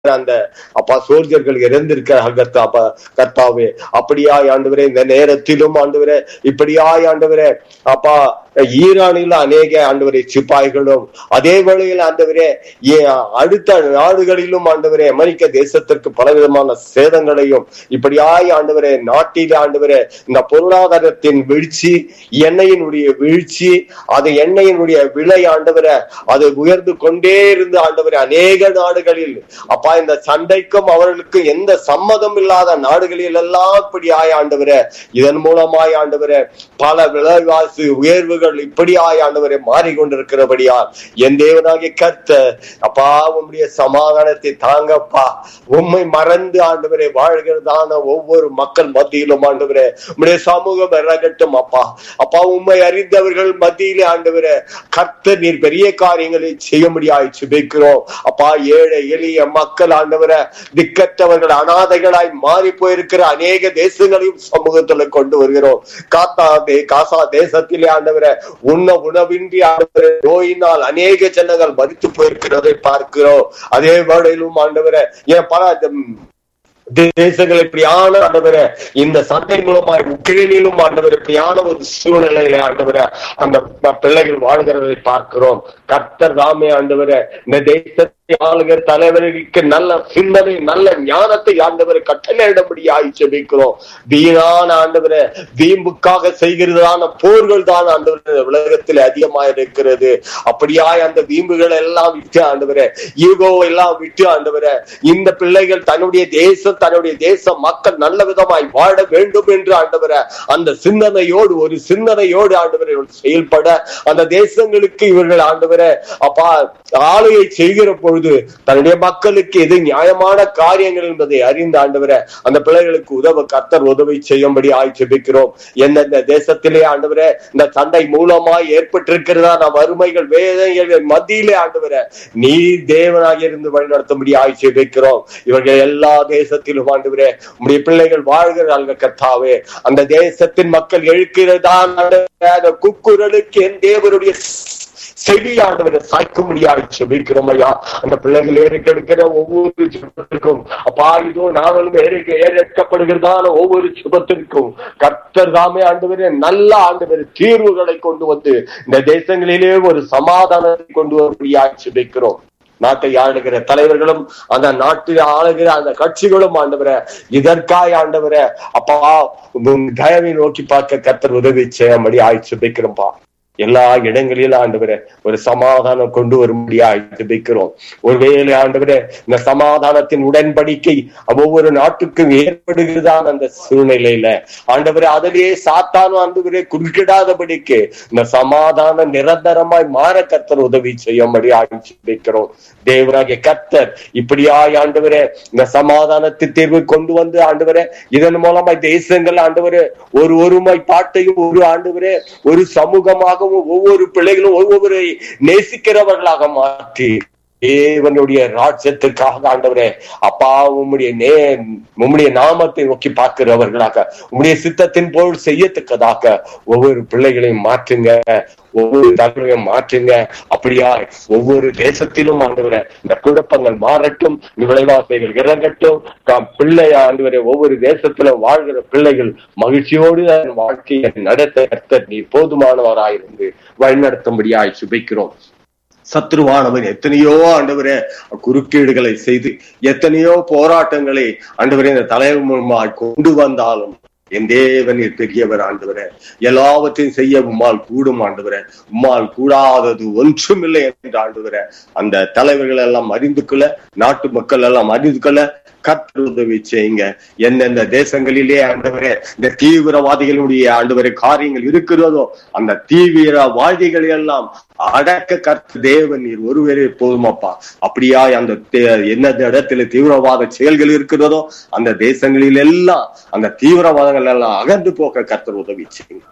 அந்த அப்பா சோல்ஜர்கள் இறந்திருக்கிறார்கள் கர்த்தா அப்பா கர்த்தாவே அப்படியாய் ஆண்டவரே இந்த நேரத்திலும் ஆண்டவரே இப்படியாய் ஆண்டவரே அப்பா ஈரானில் அநேக ஆண்டவரே சிப்பாய்களும் அதே வேளையில் ஆண்டவரே ஏ- அடுத்த நாடுகளிலும் ஆண்டவரே அமெரிக்க தேசத்திற்கு பலவிதமான சேதங்களையும் இப்படியாய் ஆண்டவரே நாட்டில் ஆண்டவரே இந்த பொருளாதாரத்தின் வீழ்ச்சி எண்ணெயினுடைய வீழ்ச்சி அது எண்ணெயினுடைய விலை ஆண்டவரே அது உயர்ந்து கொண்டே இருந்து ஆண்டவரே அநேக நாடுகளில் அப்பா இந்த சண்டைக்கும் அவர்களுக்கும் எந்த சம்மதம் இல்லாத நாடுகளில் எல்லாம் இப்படியாய் ஆண்டவரே இதன் மூலமாய் ஆண்டவரே பல விலைவாசி உயர்வுகள் இப்படியாய் ஆண்டவரே மாறிக்கொண்டிருக்கிறபடியால் என் தேவனாகிய கர்த்த அப்பா உம்முடைய சமாதானத்தை தாங்கப்பா உம்மை மறந்து ஆண்டவரே வாழ்கிறதான ஒவ்வொரு மக்கள் மத்தியிலும் ஆண்டவரே உம்முடைய சமூகம் இறகட்டும் அப்பா அப்பா உம்மை அறிந்தவர்கள் மத்தியிலே ஆண்டவரே கர்த்தர் நீர் பெரிய காரியங்களை செய்ய முடியாய் சுபிக்கிறோம் அப்பா ஏழை எளிய மக்கள் ஆண்டவரை திக்கற்றவர்கள் அனாதைகளாய் மாறி போயிருக்கிற அநேக தேசங்களையும் சமூகத்துல கொண்டு வருகிறோம் காத்தா தே காசா தேசத்திலே ஆண்டவரை உண்ண உணவின்றி ஆண்டவரை நோயினால் அநேக ஜனங்கள் மறித்து போயிருக்கிறதை பார்க்கிறோம் அதே வேளையிலும் ஆண்டவரை ஏன் பல தேசங்கள் இப்படியான ஆண்டவர இந்த சண்டை மூலமாய் உக்ரைனிலும் ஆண்டவர் இப்படியான ஒரு சூழ்நிலையில ஆண்டவர அந்த ப- பிள்ளைகள் வாழ்கிறதை பார்க்கிறோம் கர்த்தர் தாமே ஆண்டவர இந்த தேசத்தை ஆளுகிற தலைவர்களுக்கு நல்ல சிந்தனை நல்ல ஞானத்தை ஆண்டவர் கட்டளையிடபடியாய் ஜெபிக்கிறோம் வீணான ஆண்டவர வீம்புக்காக செய்கிறதான போர்கள் தான் ஆண்டவர் இந்த உலகத்தில் அதிகமாக இருக்கிறது அப்படியாய் அந்த வீம்புகள் எல்லாம் விட்டு ஆண்டவர ஈகோ எல்லாம் விட்டு ஆண்டவர இந்த பிள்ளைகள் தன்னுடைய தேசம் தன்னுடைய தேச மக்கள் நல்ல விதமாய் வாழ வேண்டும் என்று ஆண்டவர அந்த சிந்தனையோடு ஒரு சிந்தனையோடு ஆண்டவரை செயல்பட அந்த தேசங்களுக்கு இவர்கள் ஆண்டவர அப்பா ஆளுகை செய்கிற பொழுது தன்னுடைய மக்களுக்கு எது நியாயமான காரியங்கள் என்பதை அறிந்து ஆண்டவர அந்த பிள்ளைகளுக்கு உதவ கர்த்தர் உதவி செய்யும்படி ஆய் ஜெபிக்கிறோம் எந்தெந்த தேசத்திலே ஆண்டவர இந்த சண்டை மூலமாய் ஏற்பட்டிருக்கிறதா வறுமைகள் வேதனைகள் மத்தியிலே ஆண்டவர நீ தேவனாக இருந்து வழிநடத்தும்படி ஆய் ஜெபிக்கிறோம் இவர்கள் எல்லா தேசத்திலும் ஆண்டவரே உம்முடைய பிள்ளைகள் வாழ்கிறார்கள் கர்த்தாவே அந்த தேசத்தின் மக்கள் எழுக்கிறதான் அந்த குக்குரலுக்கு என் தேவனுடைய செடி ஆண்டவரை சாய்க்க முடியாது செபிக்கிறோம் ஐயா அந்த பிள்ளைகள் ஏறிக்கெடுக்கிற ஒவ்வொரு சுபத்திற்கும் அப்பா இதோ நாங்களும் ஏறிக்க ஏறெடுக்கப்படுகிறதான ஒவ்வொரு சுபத்திற்கும் கர்த்தர் தாமே ஆண்டவரே நல்ல ஆண்டவர் தீர்வுகளை கொண்டு வந்து இந்த தேசங்களிலே ஒரு சமாதானத்தை கொண்டு வரும்படியாக செபிக்கிறோம் நாட்டை ஆளுகிற தலைவர்களும் அந்த நாட்டில் ஆளுகிற அந்த கட்சிகளும் ஆண்டவர இதற்காய் ஆண்டவர அப்பா உம் தயவை நோக்கி பார்க்க கர்த்தர் உதவி செய்யும்படி ஆயிடுச்சு வைக்கிறோம்ப்பா எல்லா இடங்களிலும் ஆண்டவரே ஒரு சமாதானம் கொண்டு வரும்படியா ஜெபிக்கிறோம் ஒருவேளை ஆண்டவரே இந்த சமாதானத்தின் உடன்படிக்கை ஒவ்வொரு நாட்டுக்கும் ஏற்படுகிறதான அந்த சூழ்நிலையில ஆண்டவரே அதிலேயே சாத்தானும் ஆண்டவரே குறுக்கிடாதபடிக்கு இந்த சமாதானம் நிரந்தரமாய் மாற கர்த்தர் உதவி செய்யும்படி ஜெபிக்கிறோம் தேவராகிய கர்த்தர் இப்படியாய் ஆண்டவரே இந்த சமாதானத்தை தீர்வு கொண்டு வந்து ஆண்டவரே இதன் மூலமாய் தேசங்கள் ஆண்டவரே ஒரு ஒருமை பாட்டையும் ஒரு ஆண்டவரே ஒரு சமூகமாகவும் ஒவ்வொரு பிள்ளைகளும் ஒவ்வொரு நேசிக்கிறவர்களாக மாற்றி தேவனுடைய ராஜ்யத்துக்காக ஆண்டவரே அப்பா உம்முடைய நே உம்முடைய நாமத்தை நோக்கி பார்க்கிறவர்களாக உம்முடைய சித்தத்தின் போல் செய்யத்தக்கதாக ஒவ்வொரு பிள்ளைகளையும் மாற்றுங்க ஒவ்வொரு தலைவரையும் மாற்றுங்க அப்படியா ஒவ்வொரு தேசத்திலும் ஆண்டவர இந்த குழப்பங்கள் மாறட்டும் இந்த விளைவாசைகள் இறங்கட்டும் தாம் பிள்ளை ஆண்டவரை ஒவ்வொரு தேசத்திலும் வாழ்கிற பிள்ளைகள் மகிழ்ச்சியோடு தன் வாழ்க்கையை நடத்த கர்த்தர் நீ போதுமானவராயிருந்து வழிநடத்தும்படியாய் சுபிக்கிறோம் சத்ருவானவன் எத்தனையோ ஆண்டவரே குறுக்கீடுகளை செய்து எத்தனையோ போராட்டங்களை ஆண்டவரே இந்த தலைவர் மூலமாய் கொண்டு வந்தாலும் என் தேவன் நீர் பெரியவர் ஆண்டவரே எல்லாவற்றையும் செய்ய உம்மால் கூடும் ஆண்டவரே உம்மால் கூடாதது ஒன்றும் இல்லை என்று ஆண்டவரே அந்த தலைவர்கள் எல்லாம் அறிந்து கொள்ள நாட்டு மக்கள் எல்லாம் அறிந்து கொள்ள கர்த்தர் உதவி செய்யுங்க எந்தெந்த தேசங்களிலே ஆண்டவரே இந்த தீவிரவாதிகளுடைய ஆண்டவரே காரியங்கள் இருக்கிறதோ அந்த தீவிரவாதிகள் எல்லாம் அடக்க கர்த்த தேவன் நீர் ஒருவரே போதுமாப்பா அப்படியா அந்த தே- எந்தெந்த இடத்துல தீவிரவாத செயல்கள் இருக்கிறதோ அந்த தேசங்களில் எல்லாம் அந்த தீவிரவாதங்கள் எல்லாம் அகன்று போக கர்த்தர் உதவி செய்யுங்க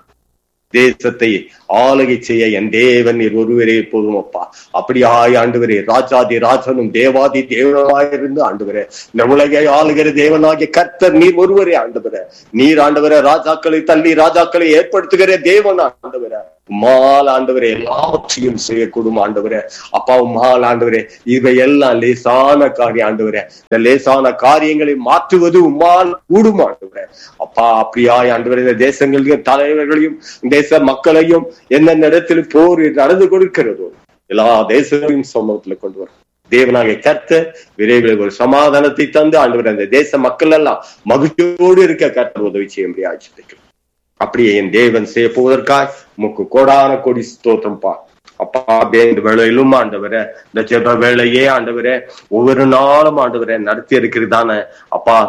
தேசத்தை ஆளுகை செய்ய என் தேவன் நீர் ஒருவரே போதுமப்பா அப்படியாய் ஆண்டவரே ராஜாதி ராஜனும் தேவாதி தேவனாயிருந்து ஆண்டவரே இந்த உலகை ஆளுகிற தேவனாகிய கர்த்தர் நீர் ஒருவரே ஆண்டவரே நீர் ஆண்டவரே ராஜாக்களை தள்ளி ராஜாக்களை ஏற்படுத்துகிற தேவன் ஆண்டவரே உமால் ஆண்டவரே எல்லாவற்றையும் செய்யக்கூடும் ஆண்டவரே அப்பா உமால் ஆண்டவரே இவை எல்லாம் லேசான காரியம் ஆண்டவரே இந்த லேசான காரியங்களை மாற்றுவது உமால் கூடும் ஆண்டவரே அப்பா அப்படியாய் ஆண்டவரே இந்த தேசங்களையும் தலைவர்களையும் தேச மக்களையும் எந்தெந்த இடத்தில் போர் நடந்து கொடுக்கிறதோ எல்லா தேசங்களையும் சமூகத்துல கொண்டு வரும் தேவனாக கர்த்த விரைவில் ஒரு சமாதானத்தை தந்து ஆண்டவர் அந்த தேச மக்கள் எல்லாம் மகிழ்ச்சியோடு இருக்க கர்த்தர் உதவி செய்ய முடியாது அப்படியே என் தேவன் செய்ய போவதற்காய் முக்கு கோடான கொடி ஸ்தோத்திரம் பா அப்பா இந்த வேளையிலும் ஆண்டவரே இந்த ஜெப வேலையே ஆண்டவரே ஒவ்வொரு நாளும் ஆண்டவரே நடத்தி இருக்கிறதான அப்பா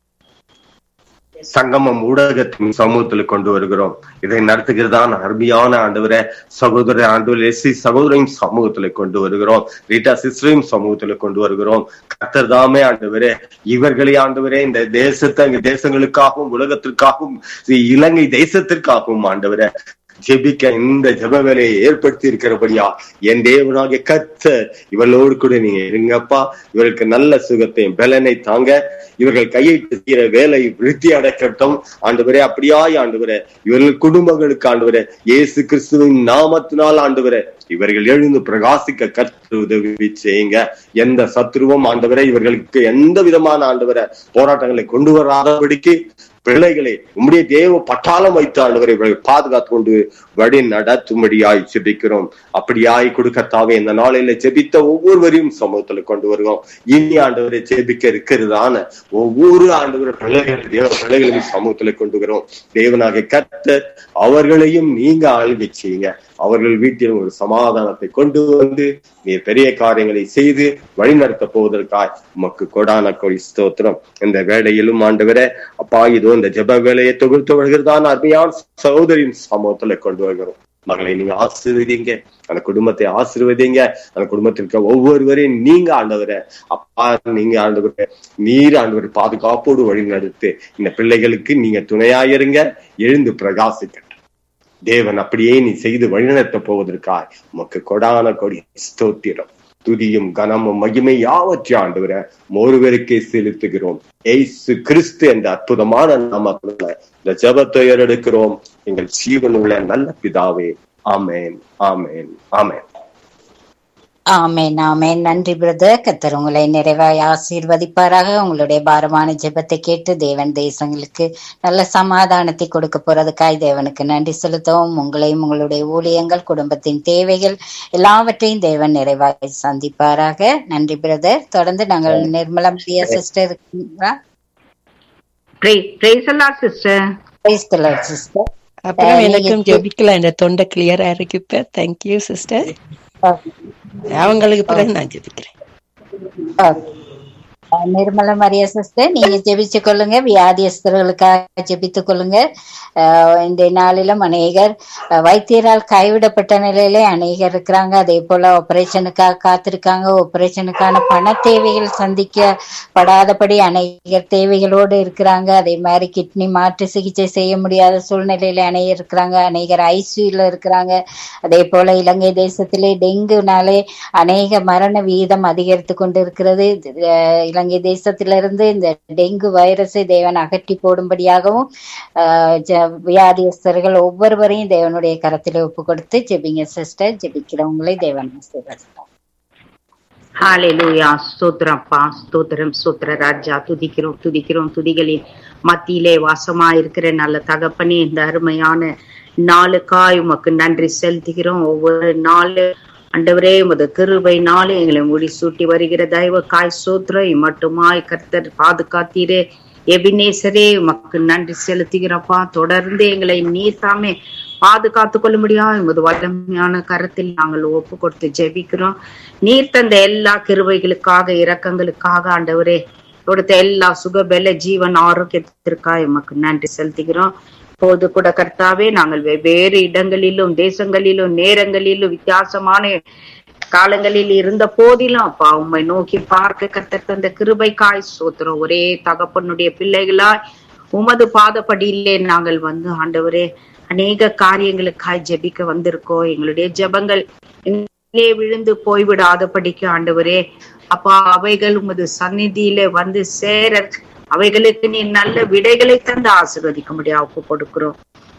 சங்கமம் ஊடகத்தின் சமூகத்துல கொண்டு வருகிறோம் இதை நடத்துகிறதான அருமையான ஆண்டவரை சகோதர ஆண்டவர் எஸ்சி சகோதரின் சமூகத்துல கொண்டு வருகிறோம் ரீட்டா சிஸ்டரையும் சமூகத்துல கொண்டு வருகிறோம் கத்தர் தாமே ஆண்டவரே இவர்களை ஆண்டவரே இந்த தேசத்தை இந்த தேசங்களுக்காகவும் உலகத்திற்காகவும் இலங்கை தேசத்திற்காகவும் ஆண்டவரை ஜெபிக்க இந்த ஜெப வேலையை ஏற்படுத்தி இருக்கிறபடியா என் தேவனாகிய கத்த இவளோடு கூட நீங்க இருங்கப்பா இவர்களுக்கு நல்ல சுகத்தையும் பலனை தாங்க இவர்கள் கையிட்டு செய்கிற வேலை விருத்தி அடைக்கட்டும் ஆண்டவரே அப்படியாய் ஆண்டவரே இவர்கள் குடும்பங்களுக்கு ஆண்டவரே இயேசு கிறிஸ்துவின் நாமத்தினால் ஆண்டவரே இவர்கள் எழுந்து பிரகாசிக்க கற்று உதவி செய்யுங்க எந்த சத்ருவும் ஆண்டவரை இவர்களுக்கு எந்த விதமான ஆண்டவரை போராட்டங்களை கொண்டு வராதபடிக்கு பிள்ளைகளை உம்முடைய தேவ பட்டாளம் வைத்து ஆண்டவரை இவர்கள் பாதுகாத்து கொண்டு வழி நடத்தும்படியாய் ஜெபிக்கிறோம் அப்படியாய் கொடுக்கத்தாவே இந்த நாளையில ஜெபித்த ஒவ்வொருவரையும் சமூகத்துல கொண்டு வருவோம் இனி ஆண்டவரை ஜெபிக்க இருக்கிறதான ஒவ்வொரு ஆண்டவர் பிள்ளைகள் தேவ பிள்ளைகளையும் சமூகத்துல கொண்டு வரோம் தேவனாக கத்த அவர்களையும் நீங்க ஆளுகை செய்யுங்க அவர்கள் வீட்டில் ஒரு சமாதானத்தை கொண்டு வந்து நீ பெரிய காரியங்களை செய்து வழிநடத்த போவதற்காய் உமக்கு கொடான கொடி ஸ்தோத்திரம் இந்த வேலையிலும் ஆண்டவரே அப்பா இதோ இந்த ஜெப வேலையை தொகுத்து வருகிறதான அருமையான சகோதரின் சமூகத்துல கொண்டு வருகிறோம் மகளை நீங்க ஆசீர்வதிங்க அந்த குடும்பத்தை ஆசீர்வதிங்க அந்த குடும்பத்திற்கு ஒவ்வொருவரையும் நீங்க ஆண்டவரை அப்பா நீங்க ஆண்டவரை நீர் ஆண்டவர் பாதுகாப்போடு வழி நடத்து இந்த பிள்ளைகளுக்கு நீங்க துணையாயிருங்க எழுந்து பிரகாசிக்க தேவன் அப்படியே நீ செய்து வழிநடத்த போவதற்காய் உமக்கு கொடான கொடி ஸ்தோத்திரம் துதியும் கனமும் மகிமை யாவற்றை ஆண்டவர ஒருவருக்கே செலுத்துகிறோம் ஏசு கிறிஸ்து என்ற அற்புதமான நாமத்துல இந்த ஜபத்தை எடுக்கிறோம் எங்கள் ஜீவனுள்ள நல்ல பிதாவே ஆமேன் ஆமேன் ஆமேன் ஆமேன் ஆமேன் நன்றி பிரதர் கத்தர் உங்களை நிறைவாய் ஆசீர்வதிப்பாராக உங்களுடைய பாரமான ஜெபத்தை கேட்டு தேவன் தேசங்களுக்கு நல்ல சமாதானத்தை கொடுக்க போறதுக்காய் தேவனுக்கு நன்றி செலுத்தவும் உங்களையும் உங்களுடைய ஊழியங்கள் குடும்பத்தின் தேவைகள் எல்லாவற்றையும் தேவன் நிறைவாய் சந்திப்பாராக நன்றி பிரதர் தொடர்ந்து நாங்கள் Nirmala Priya sister sister sister அப்புறம் எனக்கும் ஜெபிக்கலாம் இந்த தொண்டை கிளியரா இருக்கு இப்ப தேங்க்யூ சிஸ்டர் அவங்களுக்கு பிறகு நான் ஜெபிக்கிறேன் நிர்மல மரியா சிஸ்டர் நீங்க ஜெபிச்சு கொள்ளுங்க வியாதியஸ்தர்களுக்காக ஜெபித்துக் கொள்ளுங்க இந்த நாளிலும் அநேகர் வைத்தியரால் கைவிடப்பட்ட நிலையிலே அநேகர் இருக்கிறாங்க அதே போல ஆபரேஷனுக்காக காத்திருக்காங்க ஆபரேஷனுக்கான பண தேவைகள் சந்திக்கப்படாதபடி அநேகர் தேவைகளோடு இருக்கிறாங்க அதே மாதிரி கிட்னி மாற்று சிகிச்சை செய்ய முடியாத சூழ்நிலையில அநேகர் இருக்கிறாங்க அநேகர் ஐசியூல இருக்கிறாங்க அதே போல இலங்கை தேசத்திலே டெங்குனாலே அநேக மரண வீதம் அதிகரித்து கொண்டு இருக்கிறது இலங்கை தேசத்திலிருந்து இந்த டெங்கு வைரஸை தேவன் அகற்றி போடும்படியாகவும் வியாதியஸ்தர்கள் ஒவ்வொருவரையும் தேவனுடைய கரத்திலே ஒப்பு கொடுத்து ஜெபிங்க சிஸ்டர் ஜெபிக்கிறவங்களை தேவன் ஹாலேலூயா ஸ்தோத்திரப்பா ஸ்தோத்திரம் ஸ்தோத்திர ராஜா துதிக்கிறோம் துதிக்கிறோம் துதிகளின் மத்தியிலே வாசமா இருக்கிற நல்ல தகப்பனே இந்த அருமையான நாளுக்காய் உமக்கு நன்றி செலுத்துகிறோம் ஒவ்வொரு நாலு அண்டவரே உமது கிருபை நாளே எங்களை முடி சூட்டி வருகிற தெய்வ காய் சோத்ரை மட்டுமாய் கர்த்தர் பாதுகாத்தீரே எபினேசரே உமக்கு நன்றி செலுத்துகிறப்பா தொடர்ந்து எங்களை நீர் தாமே பாதுகாத்து கொள்ள முடியாது உமது வல்லமையான கரத்தில் நாங்கள் ஒப்பு கொடுத்து ஜெபிக்கிறோம் நீர் தந்த எல்லா கிருபைகளுக்காக இரக்கங்களுக்காக ஆண்டவரே கொடுத்த எல்லா சுகபெல ஜீவன் ஆரோக்கியத்திற்காக உமக்கு நன்றி செலுத்துகிறோம் போது கூட கர்த்தாவே நாங்கள் வெவ்வேறு இடங்களிலும் தேசங்களிலும் நேரங்களிலும் வித்தியாசமான காலங்களில் இருந்த போதிலும் அப்பா உண்மை நோக்கி பார்க்க கத்தர் தந்த கிருபை காய் சோத்திரம் ஒரே தகப்பனுடைய பிள்ளைகளாய் உமது பாதப்படியிலே நாங்கள் வந்து ஆண்டவரே அநேக காரியங்களுக்காய் ஜெபிக்க வந்திருக்கோம் எங்களுடைய ஜெபங்கள் விழுந்து போய்விடாதபடிக்கு ஆண்டவரே அப்பா அவைகள் உமது சந்நிதியிலே வந்து சேர அவைகளுக்கு நீ நல்ல விடைகளை தந்து ஆசிர்வதிக்க முடியாது ஒப்பு கொடுக்கிறோம்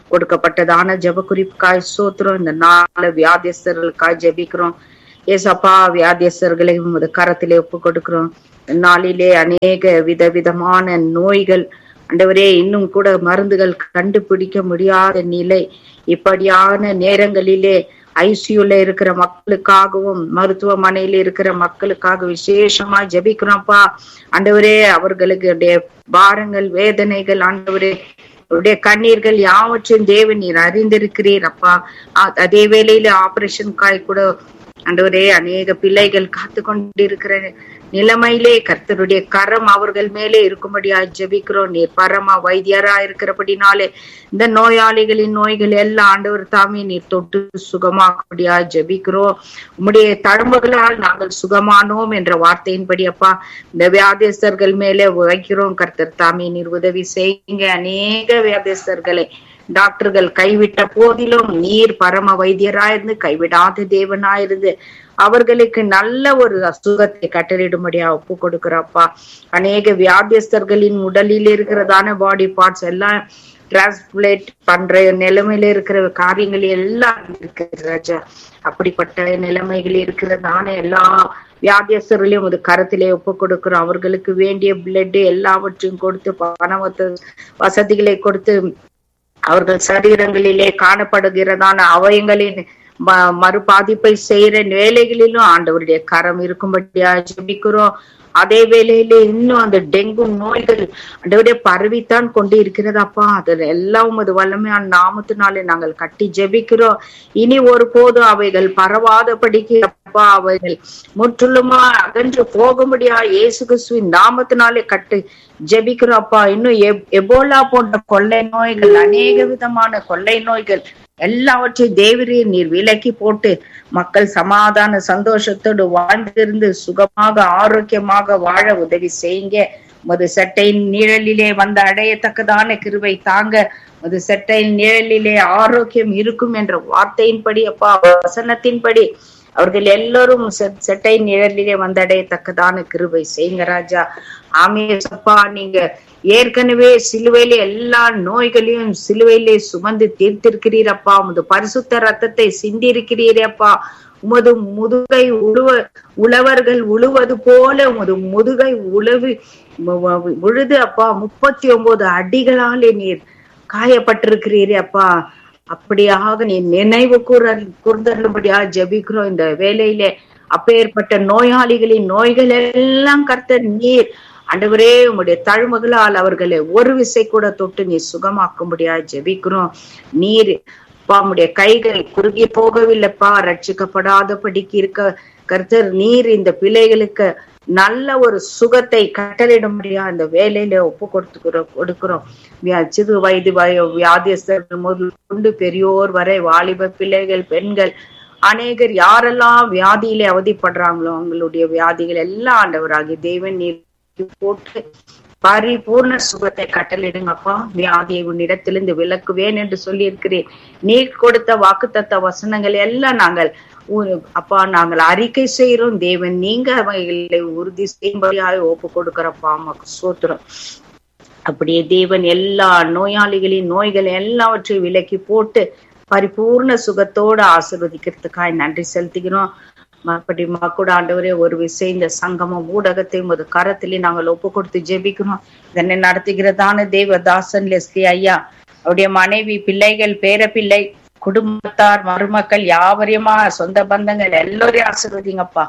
கொடுக்கப்பட்டதான ஜெப குறிப்புக்காய் சோத்துறோம் இந்த நாலு வியாதியஸ்தர்களுக்காய் ஜெபிக்கிறோம் ஏசப்பா வியாதியஸ்தர்களை உமது கரத்திலே ஒப்பு கொடுக்கிறோம் நாளிலே அநேக விதவிதமான நோய்கள் ஆண்டவரே இன்னும் கூட மருந்துகள் கண்டுபிடிக்க முடியாத நிலை இப்படியான நேரங்களிலே ஐசியூல இருக்கிற மக்களுக்காகவும் மருத்துவமனையில இருக்கிற மக்களுக்காக விசேஷமா ஜெபிக்கிறோம்ப்பா ஆண்டவரே அவர்களுக்கு உடைய பாரங்கள் வேதனைகள் ஆண்டவரே உடைய கண்ணீர்கள் யாவற்றையும் தேவன் நீர் அறிந்திருக்கிறீர் அப்பா அ- அதே வேளையில ஆபரேஷன் காய் கூட ஆண்டவரே அநேக பிள்ளைகள் காத்து கொண்டிருக்கிற நிலைமையிலே கர்த்தருடைய கரம் அவர்கள் மேலே இருக்கும்படியா ஜெபிக்கிறோம் நீர் பரமா வைத்தியரா இருக்கிறபடினாலே இந்த நோயாளிகளின் நோய்கள் எல்லாம் ஆண்டவர் தாமே நீர் தொட்டு சுகமாக்கும்படியா ஜெபிக்கிறோம் உம்முடைய தழும்புகளால் நாங்கள் சுகமானோம் என்ற வார்த்தையின்படி அப்பா இந்த வியாதியஸ்தர்கள் மேலே வைக்கிறோம் கர்த்தர் தாமே நீர் உதவி செய்யுங்க அநேக வியாதியஸ்தர்களை டாக்டர்கள் கைவிட்ட போதிலும் நீர் பரம வைத்தியராயிருந்து கைவிடாத தேவனாயிருந்து அவர்களுக்கு நல்ல ஒரு அசுகத்தை கட்டளிடும்படியா ஒப்பு கொடுக்கிறப்பா அநேக வியாதியஸ்தர்களின் உடலில் இருக்கிறதான பாடி பார்ட்ஸ் எல்லாம் டிரான்ஸ்பிளேட் பண்ற நிலைமையில இருக்கிற காரியங்கள் எல்லாம் இருக்கு ராஜா அப்படிப்பட்ட நிலைமைகள் இருக்கிறதான எல்லா வியாதியஸ்தர்களையும் ஒரு கரத்திலே ஒப்பு கொடுக்கிறோம் அவர்களுக்கு வேண்டிய பிளட் எல்லாவற்றையும் கொடுத்து பண வச- வசதிகளை கொடுத்து அவர்கள் சரீரங்களிலே காணப்படுகிறதான அவயங்களின் ம- மறுபாதிப்பை செய்யற வேலைகளிலும் ஆண்டவருடைய கரம் இருக்கும்படியா ஜெபிக்கிறோம் அதே வேளையில இன்னும் அந்த டெங்கு நோய்கள் ஆண்டவருடைய பரவித்தான் கொண்டு இருக்கிறதாப்பா அதில் எல்லாம் உமது வல்லமையான நாமத்தினாலே நாங்கள் கட்டி ஜெபிக்கிறோம் இனி ஒருபோதும் அவைகள் பரவாதபடிக்கு அப்பா அவைகள் முற்றிலுமா அகன்று போக முடியா இயேசு கிறிஸ்துவின் நாமத்தினாலே கட்டு ஜெபிக்கிறோம் அப்பா இன்னும் எப்- எபோலா போன்ற கொள்ளை நோய்கள் அநேக விதமான கொள்ளை நோய்கள் எல்லாவற்றையும் தேவரீர் நீர் விலக்கி போட்டு மக்கள் சமாதான சந்தோஷத்தோடு வாழ்ந்திருந்து சுகமாக ஆரோக்கியமாக வாழ உதவி செய்யுங்க மது சட்டையின் நிழலிலே வந்து அடையத்தக்கதான கிருபை தாங்க மது சட்டையின் நிழலிலே ஆரோக்கியம் இருக்கும் என்ற வார்த்தையின்படி அப்பா வசனத்தின்படி அவர்கள் எல்லோரும் செ- செட்டை நிழலிலே வந்தடையத்தக்கதான கிருபை செய்யுங்க ராஜா ஆமேசப்பா நீங்க ஏற்கனவே சிலுவையிலே எல்லா நோய்களையும் சிலுவையிலே சுமந்து தீர்த்திருக்கிறீரப்பா உமது பரிசுத்த ரத்தத்தை சிந்திருக்கிறீரப்பா உமது முதுகை உழுவ உழவர்கள் உழுவது போல உமது முதுகை உழவு மு- மு- உழுது அப்பா முப்பத்தி ஒன்பது அடிகளாலே நீர் காயப்பட்டிருக்கிறீரே அப்பா அப்படியாக நீ நினைவு கூற கூர்ந்தருளும்படியா ஜெபிக்கிறோம் இந்த வேலையிலே அப்பேற்பட்ட நோயாளிகளின் நோய்கள் எல்லாம் கர்த்தர் நீர் ஆண்டவரே உம்முடைய தழுமகளால் அவர்களை ஒரு விசை கூட தொட்டு நீ சுகமாக்கும்படியா ஜெபிக்கிறோம் நீர் அப்பா உம்முடைய கைகள் குறுகி போகவில்லைப்பா ரட்சிக்கப்படாதபடிக்கு இருக்க கர்த்தர் நீர் இந்த பிள்ளைகளுக்கு நல்ல ஒரு சுகத்தை கட்டளிடும்படியா இந்த வேலையில ஒப்பு கொடுத்துக்கிறோம் கொடுக்கிறோம் வியா- சிறு வயது வய வியாதியஸ்தர்கள் முதல் கொண்டு பெரியோர் வரை வாலிப பிள்ளைகள் பெண்கள் அநேகர் யாரெல்லாம் வியாதியிலே அவதிப்படுறாங்களோ அவங்களுடைய வியாதிகள் எல்லாம் ஆண்டவராகி தேவன் நீர் போட்டு பரிபூர்ண சுகத்தை கட்டளிடுங்கப்பா வியாதியை உன்னிடத்திலிருந்து விலக்குவேன் என்று சொல்லி இருக்கிறேன் நீர் கொடுத்த வாக்குத்தத்த வசனங்கள் எல்லாம் நாங்கள் உ- அப்பா நாங்கள் அறிக்கை செய்கிறோம் தேவன் நீங்க அவைகளை உறுதி செய்யும்படியாக ஒப்பு கொடுக்கிறப்பா உமக்கு சோத்திரம் அப்படியே தேவன் எல்லா நோயாளிகளின் நோய்கள் எல்லாவற்றையும் விலக்கி போட்டு பரிபூர்ண சுகத்தோட ஆசீர்வதிக்கிறதுக்காய் நன்றி செலுத்துகிறோம் மறுபடி கூட ஆண்டவரே ஒரு விஷயம் இந்த சங்கமம் ஊடகத்தையும் ஒரு கரத்திலே நாங்கள் ஒப்பு கொடுத்து ஜெபிக்கிறோம் இதனை நடத்துகிறதான தேவதாசன் லெஸ்லி ஐயா அவருடைய மனைவி பிள்ளைகள் பேர பிள்ளை குடும்பத்தார் மருமக்கள் யாவரையுமா சொந்த பந்தங்கள் எல்லோரையும் ஆசீர்வதிங்கப்பா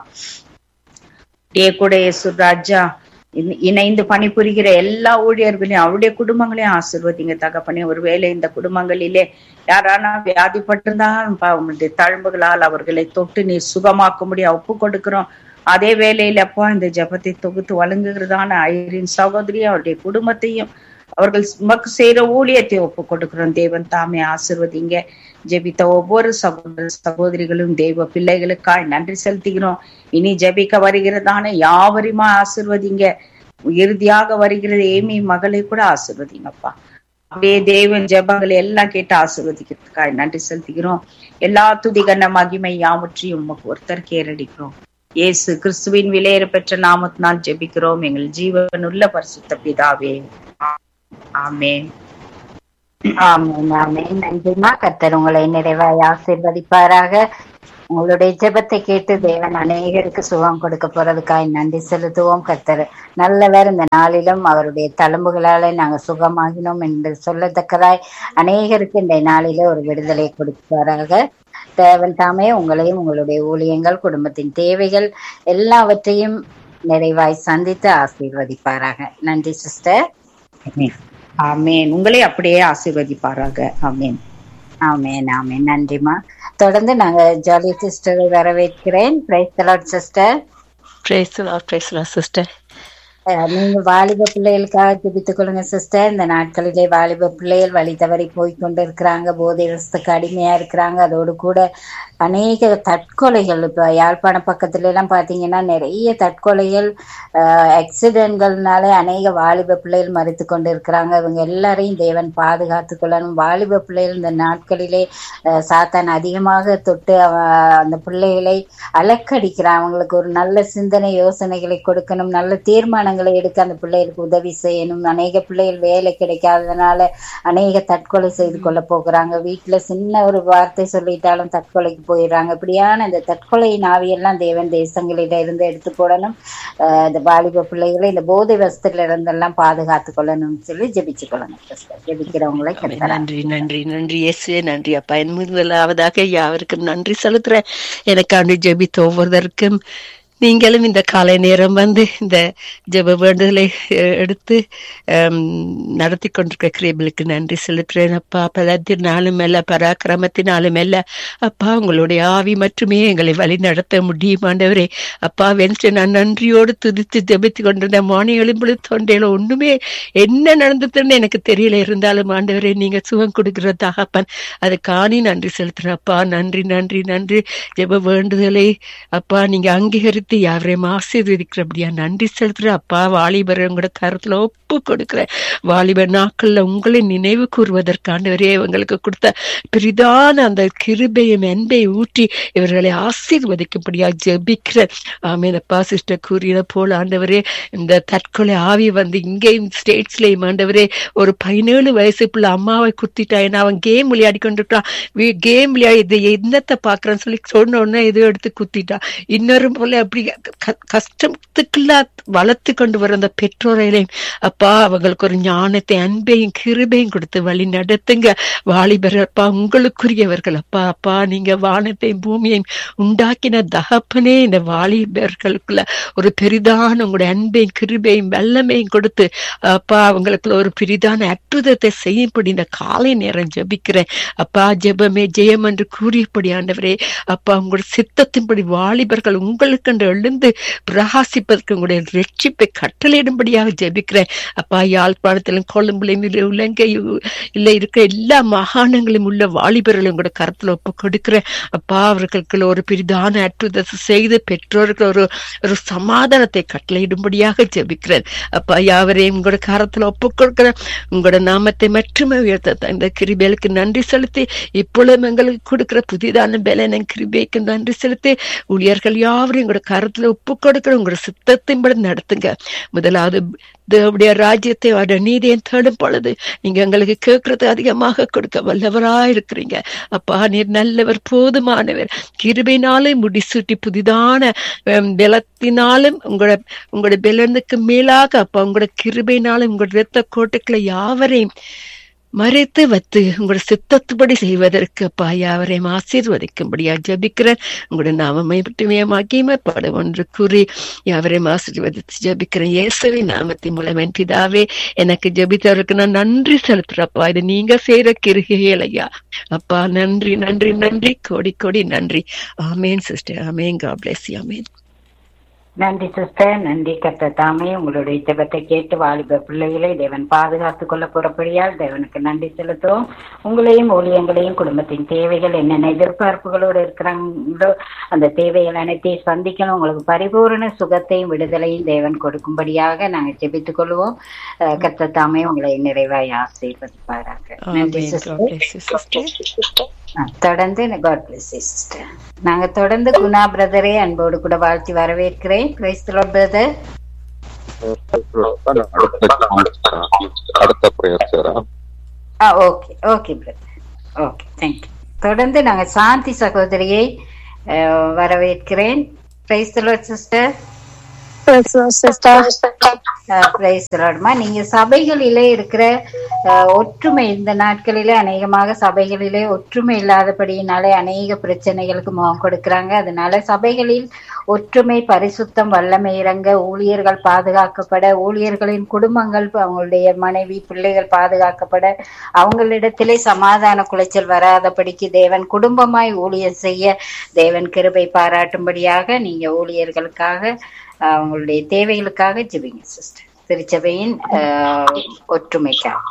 அப்படியே கூட இயேசு ராஜா இணை- இணைந்து பணிபுரிகிற எல்லா ஊழியர்களையும் அவருடைய குடும்பங்களையும் ஆசீர்வதிங்க தகப்பனே ஒருவேளை இந்த குடும்பங்களிலே யாரானா வியாதிப்பட்டிருந்தா பா, உம்முடைய தழும்புகளால் அவர்களை தொட்டு நீ சுகமாக்கும்படியா ஒப்பு கொடுக்கிறோம் அதே வேளையில அப்பா இந்த ஜெபத்தை தொகுத்து வழங்குகிறதான ஐரின் சகோதரி அவருடைய குடும்பத்தையும் அவர்கள் உமக்கு செய்யற ஊழியத்தை ஒப்பு கொடுக்கிறோம் தேவன் தாமே ஆசிர்வதிங்க ஜெபித்த ஒவ்வொரு சகோதர சகோதரிகளும் தெய்வ பிள்ளைகளுக்காய் நன்றி செலுத்துகிறோம் இனி ஜெபிக்க வருகிறதான யாவரையுமா ஆசிர்வதிங்க இறுதியாக வருகிறது ஏமி மகளை கூட ஆசிர்வதிங்கப்பா அப்படியே தேவன் ஜெபங்களை எல்லாம் கேட்டு ஆசிர்வதிக்கிறதுக்காய் நன்றி செலுத்துகிறோம் எல்லா துதிகன மகிமை யாவற்றையும் உமக்கு ஒருத்தர் கேரடிக்கிறோம் இயேசு கிறிஸ்துவின் விலையேற பெற்ற நாமத்தினால் ஜெபிக்கிறோம் எங்கள் ஜீவனுள்ள பரிசுத்த பிதாவே ஆமென் ஆமென் ஆமென் நன்றிமா கர்த்தர் உங்களை நிறைவாய் ஆசீர்வதிப்பாராக உங்களுடைய ஜெபத்தை கேட்டு தேவன் அநேகருக்கு சுகம் கொடுக்க போறதுக்காய் நன்றி செலுத்துவோம் கர்த்தர் நல்லவர் இந்த நாளிலும் அவருடைய தழும்புகளால நாங்க சுகமாகினோம் என்று சொல்லத்தக்கதாய் அநேகருக்கு இந்த நாளிலே ஒரு விடுதலை கொடுப்பாராக தேவன் தாமே உங்களையும் உங்களுடைய ஊழியங்கள் குடும்பத்தின் தேவைகள் எல்லாவற்றையும் நிறைவாய் சந்தித்து ஆசீர்வதிப்பாராக நன்றி சிஸ்டர் ஆமென். ஆமென் உங்களை அப்படியே ஆசீர்வதிப்பாராக ஆமென் ஆமென் ஆமென் நன்றிமா தொடர்ந்து நாங்க ஜாலி சிஸ்டரை வரவேற்கிறேன் பிரைஸ் சிஸ்டர் பிரேசலா பிரேசலா சிஸ்டர் நீங்க வாலிப பிள்ளைகளுக்காக ஜெபித்துக் கொள்ளுங்க சிஸ்டர் இந்த நாட்களிலே வாலிப பிள்ளைகள் வழி தவறி போய் கொண்டு இருக்கிறாங்க போதை ரசத்துக்கு அடிமையா இருக்கிறாங்க அதோடு கூட அநேக தற்கொலைகள் இப்ப யாழ்ப்பாண பக்கத்துல எல்லாம் பாத்தீங்கன்னா நிறைய தற்கொலைகள் ஆக்சிடென்ட்கள்னால அநேக வாலிப பிள்ளைகள் மறித்து கொண்டு இருக்கிறாங்க இவங்க எல்லாரையும் தேவன் பாதுகாத்து கொள்ளணும் வாலிப பிள்ளைகள் இந்த நாட்களிலே அஹ், சாத்தான் அதிகமாக தொட்டு அவ- அந்த பிள்ளைகளை அலக்கடிக்கிறான் அவங்களுக்கு ஒரு நல்ல சிந்தனை யோசனைகளை கொடுக்கணும் நல்ல தீர்மானங்களை எடுக்க அந்த பிள்ளைகளுக்கு உதவி செய்யணும் அநேக பிள்ளைகள் வேலை கிடைக்காததுனால அநேக தற்கொலை செய்து கொள்ள போகிறாங்க வீட்டுல சின்ன ஒரு வார்த்தை சொல்லிட்டாலும் தற்கொலைக்கு போயிடுறாங்க இப்படியான இந்த தற்கொலை நாவியெல்லாம் தேவன் தேசங்களில இருந்து எடுத்து போடணும் ஆஹ் இந்த வாலிப பிள்ளைகளை இந்த போதை வசத்துல இருந்தெல்லாம் பாதுகாத்து கொள்ளணும்னு சொல்லி ஜெபிச்சு கொள்ளணும் sister. ஜெபிக்கிறவங்களை ஆமென். கத்தரா நன்றி நன்றி நன்றி இயேசுவே நன்றி அப்பா என் முதலாவதாக யாவருக்கும் நன்றி செலுத்துறேன் எனக்காண்டு ஜெபித்த ஒவ்வொருவருக்கும் நீங்களும் இந்த காலை நேரம் வந்து இந்த ஜெப வேண்டுதலை அஹ், எடுத்து ஹம், நடத்தி கொண்டிருக்கிற கிரேபிளுக்கு நன்றி செலுத்துறேன் அப்பா பலத்தினாலும் அல்ல பராக்கிரமத்தினாலும் அல்ல அப்பா உங்களுடைய ஆவி மட்டுமே எங்களை வழி நடத்த முடியும் ஆண்டவரே அப்பா வென்று நான் நன்றியோடு துதித்து ஜெபித்து கொண்டிருந்த மானி எழும்பொழு தொண்டையில ஒண்ணுமே என்ன நடந்ததுன்னு எனக்கு தெரியல இருந்தாலும் ஆண்டவரே நீங்க சுகம் கொடுக்கிற தகப்பன் அது காணி நன்றி செலுத்துறேன் அப்பா நன்றி நன்றி நன்றி ஜெப வேண்டுதலை அப்பா நீங்க அங்கீகரித்து யாவரையும் ஆசீர்வதிக்கிறபடியா நன்றி செலுத்துறேன் அப்பா வாலிபர் உங்களோட கருத்துல ஒப்பு கொடுக்கிறேன் வாலிப நாட்கள்ல உங்களை நினைவு கூறுவதற்காண்டவரே இவங்களுக்கு கொடுத்த பெரிதான அந்த கிருபையும் அன்பை ஊற்றி இவர்களை ஆசீர்வதிக்கும்படியா ஜெபிக்கிறேன் ஆமேனப்பா சிஸ்டர் கூறியது போல ஆண்டவரே இந்த தற்கொலை ஆவி வந்து இங்கேயும் ஸ்டேட்ஸ்லயும் ஆண்டவரே ஒரு பதினேழு வயசுக்குள்ள அம்மாவை குத்திட்டா ஏன்னா அவன் கேம் விளையாடி கொண்டிருக்கான் கேம் விளையாடி இது என்னத்தை பாக்குறான்னு சொல்லி சொன்ன உடனே இதை எடுத்து குத்திட்டா இன்னொரு போல அப்படி க- கஷ்டத்துக்குள்ள வளர்த்து கொண்டு வர அந்த பெற்றோரையும் அப்பா அவங்களுக்கு ஒரு ஞானத்தை அன்பையும் கிருபையும் கொடுத்து வழி நடத்துங்க வாலிபர் அப்பா உங்களுக்குரியவர்கள் அப்பா அப்பா நீங்க வானத்தையும் பூமியையும் உண்டாக்கின தகப்பனே இந்த வாலிபர்களுக்குள்ள ஒரு பெரிதான உங்களுடைய அன்பையும் கிருபையும் வல்லமையும் கொடுத்து அப்பா அவங்களுக்குள்ள ஒரு பெரிதான அற்புதத்தை செய்யும்படி இந்த காலை நேரம் ஜெபிக்கிறேன் அப்பா ஜெபமே ஜெயம் என்று கூறியபடி ஆண்டவரே அப்பா உங்களுடைய சித்தத்தின்படி வாலிபர்கள் உங்களுக்கு என்று எழுந்து பிரகாசிப்பதற்கு உங்களுடைய ரட்சிப்பை கட்டளையிடும்படியாக ஜெபிக்கிறேன் அப்பா யாழ்ப்பாணத்திலும் கொழும்புலையும் இல்லை இலங்கை இல்லை இருக்க எல்லா மாகாணங்களிலும் உள்ள வாலிபர்களும் கூட கருத்துல ஒப்பு கொடுக்கிறேன் அப்பா அவர்களுக்கு ஒரு பெரிதான அற்புதத்தை செய்து பெற்றோர்கள் ஒரு ஒரு சமாதானத்தை கட்டளையிடும்படியாக ஜெபிக்கிறேன் அப்பா யாவரையும் உங்களோட கரத்துல ஒப்பு கொடுக்கிறேன் உங்களோட நாமத்தை மட்டுமே உயர்த்த இந்த கிருபேலுக்கு நன்றி செலுத்தி இப்பொழுதும் எங்களுக்கு கொடுக்கிற புதிதான பலனை கிருபைக்கு நன்றி செலுத்தி ஊழியர்கள் யாவரையும் உங்களோட கரத்துல ஒப்பு கொடுக்கிற உங்களோட சித்தத்தின்படி நடத்துங்க முதலாவது தேவடைய ராஜ்யத்தை அவருடைய நீதியை தேடும் பொழுது நீங்க எங்களுக்கு கேட்கறது அதிகமாக கொடுக்க வல்லவராய் இருக்கிறீங்க அப்பா நீர் நல்லவர் போதுமானவர் கிருபையினாலே முடிசூட்டி புதிதான ஹம், பலத்தினாலும் உங்களோட உங்களோட பலனுக்கு மேலாக அப்பா உங்களோட கிருபையினாலும் உங்களோட இரத்த கோட்டைகளை யாவரையும் மறைத்து வைத்து உங்களோட சித்தத்துப்படி செய்வதற்கு அப்பா யாவரையும் ஆசீர்வதிக்கும்படியா ஜபிக்கிறேன் உங்களோட நாமமை மட்டுமே மகிமைப்படும் என்று கூறி யாவரையும் ஆசீர்வதித்து ஜபிக்கிறேன் இயேசுவின் நாமத்தின் மூலம் என் பிதாவே எனக்கு ஜபித்தவருக்கு நான் நன்றி செலுத்துறப்பா இது நீங்க செய்யற கிருகைகள் ஐயா அப்பா நன்றி நன்றி நன்றி கோடி கோடி நன்றி amen sister amen God bless you amen நன்றி சிஸ்டர் நன்றி கத்த தாமே உங்களுடைய ஜெபத்தை கேட்டு வாலிப பிள்ளைகளை தேவன் பாதுகாத்துக் கொள்ள புறப்படியால் தேவனுக்கு நன்றி செலுத்துவோம் உங்களையும் ஊழியங்களையும் குடும்பத்தின் தேவைகள் என்னென்ன எதிர்பார்ப்புகளோடு இருக்கிறாங்களோ அந்த தேவைகள் அனைத்தையும் சந்திக்கணும் உங்களுக்கு பரிபூரண சுகத்தையும் விடுதலையும் தேவன் கொடுக்கும்படியாக நாங்கள் ஜெபித்துக் கொள்வோம் அஹ் கர்த்தர் தாமே உங்களை நிறைவாய் ஆசீர்வதிப்பாராக நன்றி amen God sister bless you sister ஆ, தொடர்ந்து காட் பிளஸ் சிஸ்டர் நாங்க தொடர்ந்து குணா பிரதரை அன்போடு கூட வாழ்த்தி வரவேற்கிறேன் பிரைஸ் பிரதர் அடுத்த அடுத்த பிரேயர் சார் ஆ okay okay brother okay thank you தொடர்ந்து நாங்க சாந்தி சகோதரியை அஹ், வரவேற்கிறேன் பிரைஸ் சிஸ்டர் பிரைஸ்மா நீங்க சபைகளிலே இருக்கிற அஹ், ஒற்றுமை இந்த நாட்களிலே அநேகமாக சபைகளிலே ஒற்றுமை இல்லாதபடியினாலே அநேக பிரச்சனைகளுக்கு முகம் கொடுக்கறாங்க அதனால சபைகளில் ஒற்றுமை பரிசுத்தம் வல்லமை இறங்க ஊழியர்கள் பாதுகாக்கப்பட ஊழியர்களின் குடும்பங்கள் அவங்களுடைய மனைவி பிள்ளைகள் பாதுகாக்கப்பட அவங்களிடத்திலே சமாதான குலைச்சல் வராதபடிக்கு தேவன் குடும்பமாய் ஊழியர் செய்ய தேவன் கிருபை பாராட்டும்படியாக நீங்க ஊழியர்களுக்காக அஹ், அவங்களுடைய தேவைகளுக்காக ஜெபிங்க சிஸ்டர் திருச்சபையின் அஹ், ஒற்றுமைக்காக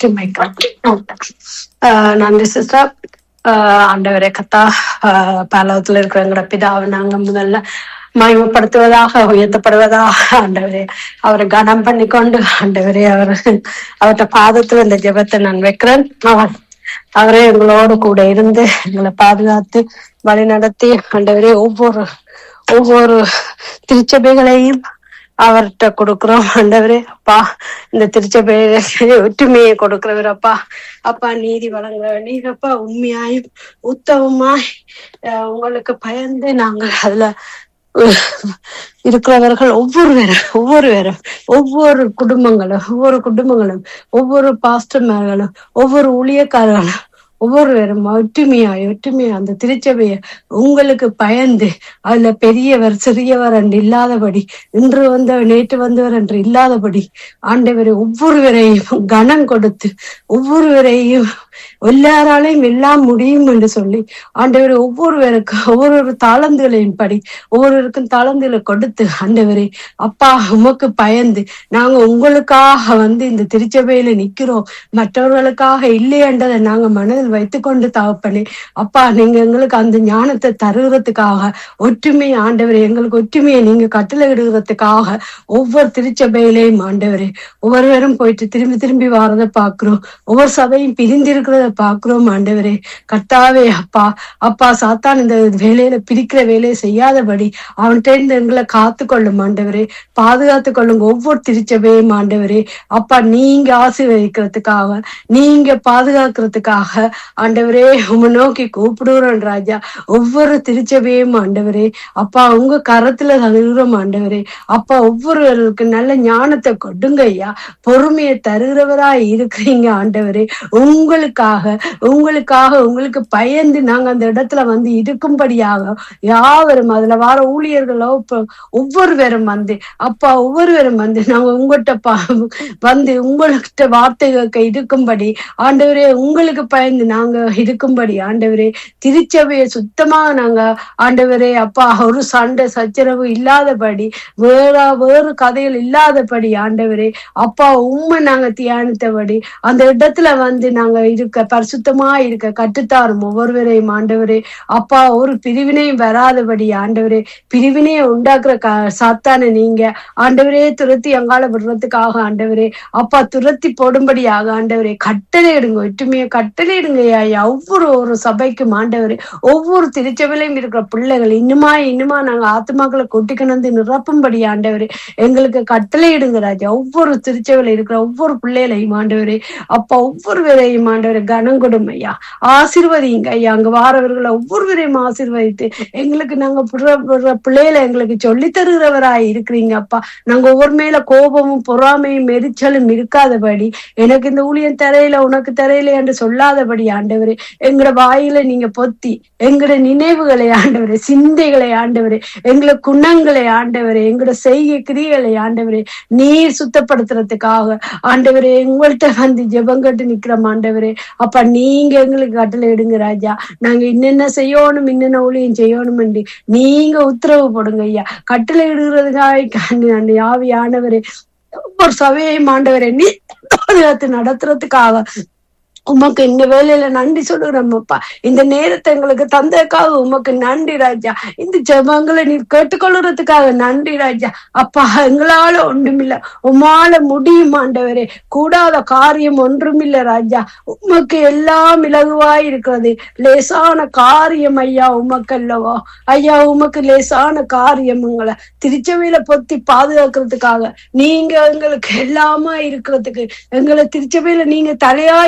ஆஹ் நன்றி சிஸ்டர் ஆண்டவரே கத்தா ஆஹ் பரலோகத்துல இருக்கிற எங்களோட பிதாவை நாங்க முதல்ல மகிமைப்படுத்துவதாக உயர்த்தப்படுவதாக ஆண்டவரே அவரை கனம் பண்ணி கொண்டு ஆண்டவரே அவர் அவர்கிட்ட பாதத்துல இந்த ஜெபத்தை நான் வைக்கிறேன் அவர் அவரே எங்களோடு கூட இருந்து எங்களை பாதுகாத்து வழி நடத்தி ஆண்டவரே ஒவ்வொரு ஒவ்வொரு திருச்சபைகளையும் அவர்கிட்ட கொடுக்கிறோம் ஆண்டவரே அப்பா இந்த திருச்சபை ஒற்றுமையை கொடுக்கிறவர் அப்பா அப்பா நீதி வழங்குறவர் நீங்க அப்பா உண்மையாயும் உத்தமமாய் அஹ், உங்களுக்கு பயந்து நாங்கள் அதுல அஹ், இருக்கிறவர்கள் ஒவ்வொருவரும் ஒவ்வொருவரும் ஒவ்வொரு குடும்பங்களும் ஒவ்வொரு குடும்பங்களும் ஒவ்வொரு பாஸ்டர்மார்களும் ஒவ்வொரு ஊழியக்காரர்களும் ஒவ்வொருவரும் ஒற்றுமையாய் ஒற்றுமையா அந்த திருச்சபையை உங்களுக்கு பயந்து அதுல பெரியவர் சிறியவர் என்று இல்லாதபடி இன்று வந்தவர் நேற்று வந்தவர் என்று இல்லாதபடி ஆண்டவரை ஒவ்வொருவரையும் கனம் கொடுத்து ஒவ்வொருவரையும் எல்லாராலையும் எல்லாம் முடியும் என்று சொல்லி ஆண்டவரை ஒவ்வொருவருக்கும் ஒவ்வொரு தாளந்துகளின் படி ஒவ்வொருவருக்கும் தாளந்துகளை கொடுத்து ஆண்டவரே அப்பா உமக்கு பயந்து நாங்க உங்களுக்காக வந்து இந்த திருச்சபையில நிக்கிறோம் மற்றவர்களுக்காக இல்லையன்றதை நாங்க மனதில் வைத்துக்கொண்டு தகப்பனே அப்பா நீங்க எங்களுக்கு அந்த ஞானத்தை தருகிறதுக்காக ஒற்றுமை ஆண்டவரே எங்களுக்கு ஒற்றுமையை நீங்க கட்டளையிடுகிறதுக்காக ஒவ்வொரு திருச்சபையிலையும் ஆண்டவரே ஒவ்வொருவரும் போயிட்டு திரும்பி திரும்பி வாரதை பாக்குறோம் ஒவ்வொரு சபையும் பிரிந்திருக்கிறத பாக்குறோம் ஆண்டவரே கர்த்தாவே அப்பா அப்பா சாத்தான் இந்த வேலையில பிரிக்கிற வேலையை செய்யாதபடி அவன்கிட்ட இருந்து எங்களை காத்து கொள்ளும் ஆண்டவரே பாதுகாத்து கொள்ளுங்க ஒவ்வொரு திருச்சபையும் ஆண்டவரே அப்பா நீங்க ஆசீர்வதிக்கிறதுக்காக நீங்க பாதுகாக்கிறதுக்காக ஆண்டவரே உமை நோக்கி கூப்பிடுகிறோம் ராஜா ஒவ்வொரு திருச்சபையும் ஆண்டவரே அப்பா உங்க கரத்துல தருகிறோம் ஆண்டவரே அப்பா ஒவ்வொருவருக்கு நல்ல ஞானத்தை கொடுங்க ஐயா பொறுமையை தருகிறவரா இருக்கிறீங்க ஆண்டவரே உங்களுக்காக உங்களுக்காக உங்களுக்கு பயந்து நாங்க அந்த இடத்துல வந்து இருக்கும்படியாக யாவரும் அதுல வர ஊழியர்களோ இப்ப ஒவ்வொருவரும் வந்து அப்பா ஒவ்வொருவரும் வந்து நாங்க உங்கள்கிட்ட பா வந்து உங்கள்கிட்ட வார்த்தை கேட்க இருக்கும்படி ஆண்டவரே உங்களுக்கு பயந்து நாங்க இருக்கும்படி ஆண்டவரே திருச்சபையை சுத்தமா நாங்க ஆண்டவரே அப்பா ஒரு சண்டை சச்சரவு இல்லாதபடி வேற வேறு கதைகள் இல்லாதபடி ஆண்டவரே அப்பா உண்மை நாங்க தியானித்தபடி அந்த இடத்துல வந்து நாங்க இருக்க பரிசுத்தமா இருக்க கட்டுத்தாரும் ஒவ்வொருவரையும் ஆண்டவரே அப்பா ஒரு பிரிவினையும் வராதபடி ஆண்டவரே பிரிவினையை உண்டாக்குற க சாத்தான நீங்க ஆண்டவரே துரத்தி அங்கால விடுறதுக்காக ஆண்டவரே அப்பா துரத்தி போடும்படியாக ஆண்டவரே கட்டளை இடுங்க ஒற்றுமையை கட்டளை இடுங்க ஐயா ஒவ்வொரு ஒரு சபைக்கும் ஆண்டவரே ஒவ்வொரு திருச்சபையிலையும் இருக்கிற பிள்ளைகள் இன்னுமா இன்னுமா நாங்க ஆத்மாக்களை கொட்டிக்கணந்து நிரப்பும்படி ஆண்டவரே எங்களுக்கு கட்டளை இடுங்க ராஜா ஒவ்வொரு திருச்சபையில இருக்கிற ஒவ்வொரு பிள்ளைகளையும் ஆண்டவரே அப்பா ஒவ்வொருவரையும் ஆண்டவரை கனம் கொடுமை ஐயா ஆசீர்வதிங்க ஐயா அங்க வாரவர்களை ஒவ்வொருவரையும் ஆசீர்வதித்து எங்களுக்கு நாங்க புற- புற பிள்ளைகளை எங்களுக்கு சொல்லி தருகிறவராய் இருக்கிறீங்க அப்பா நாங்க ஒவ்வொரு மேல கோபமும் பொறாமையும் எரிச்சலும் இருக்காதபடி எனக்கு இந்த ஊழியம் தரையில உனக்கு தரையில என்று சொல்லாதபடி ஆண்டவரே எங்களோட வாயில நீங்க பொத்தி எங்களோட நினைவுகளை ஆண்டவரே சிந்தைகளை ஆண்டவரே எங்களோட குணங்களை ஆண்டவரே எங்களோட செய்கை கிரியைகளை ஆண்டவரே நீர் சுத்தப்படுத்துறதுக்காக ஆண்டவரே உங்கள்கிட்ட வந்து ஜெபங்கட்டு நிக்கிறோம் ஆண்டவரே அப்ப நீங்க எங்களுக்கு கட்டளை இடுங்க ராஜா நாங்க இன்னென்ன செய்யணும் இன்னென்ன ஊழியம் செய்யணும் நீங்க உத்தரவு போடுங்க ஐயா கட்டளை இடுகிறதுக்காக அந்த ஆவியானவரே ஒவ்வொரு சபையையும் ஆண்டவரே நீ பாதுகாத்து நடத்துறதுக்காக உமக்கு இந்த வேலையில நன்றி சொல்லுறோம் அப்பா இந்த நேரத்தை எங்களுக்கு தந்ததுக்காக உமக்கு நன்றி ராஜா இந்த ஜெபங்களை நீர் கேட்டுக்கொள்றதுக்காக நன்றி ராஜா அப்பா எங்களால ஒன்றுமில்ல உமால முடியும் ஆண்டவரே கூடாத காரியம் ஒன்றுமில்ல ராஜா உமக்கு எல்லாம் இலகுவாய் இருக்கிறது லேசான காரியம் ஐயா உமக்கு அல்லவா ஐயா உமக்கு லேசான காரியம் உங்களை திருச்சபையில பொத்தி பாதுகாக்கிறதுக்காக நீங்க எங்களுக்கு எல்லாமா இருக்கிறதுக்கு எங்களை திருச்சபையில நீங்க தலையாய் இருக்கிறது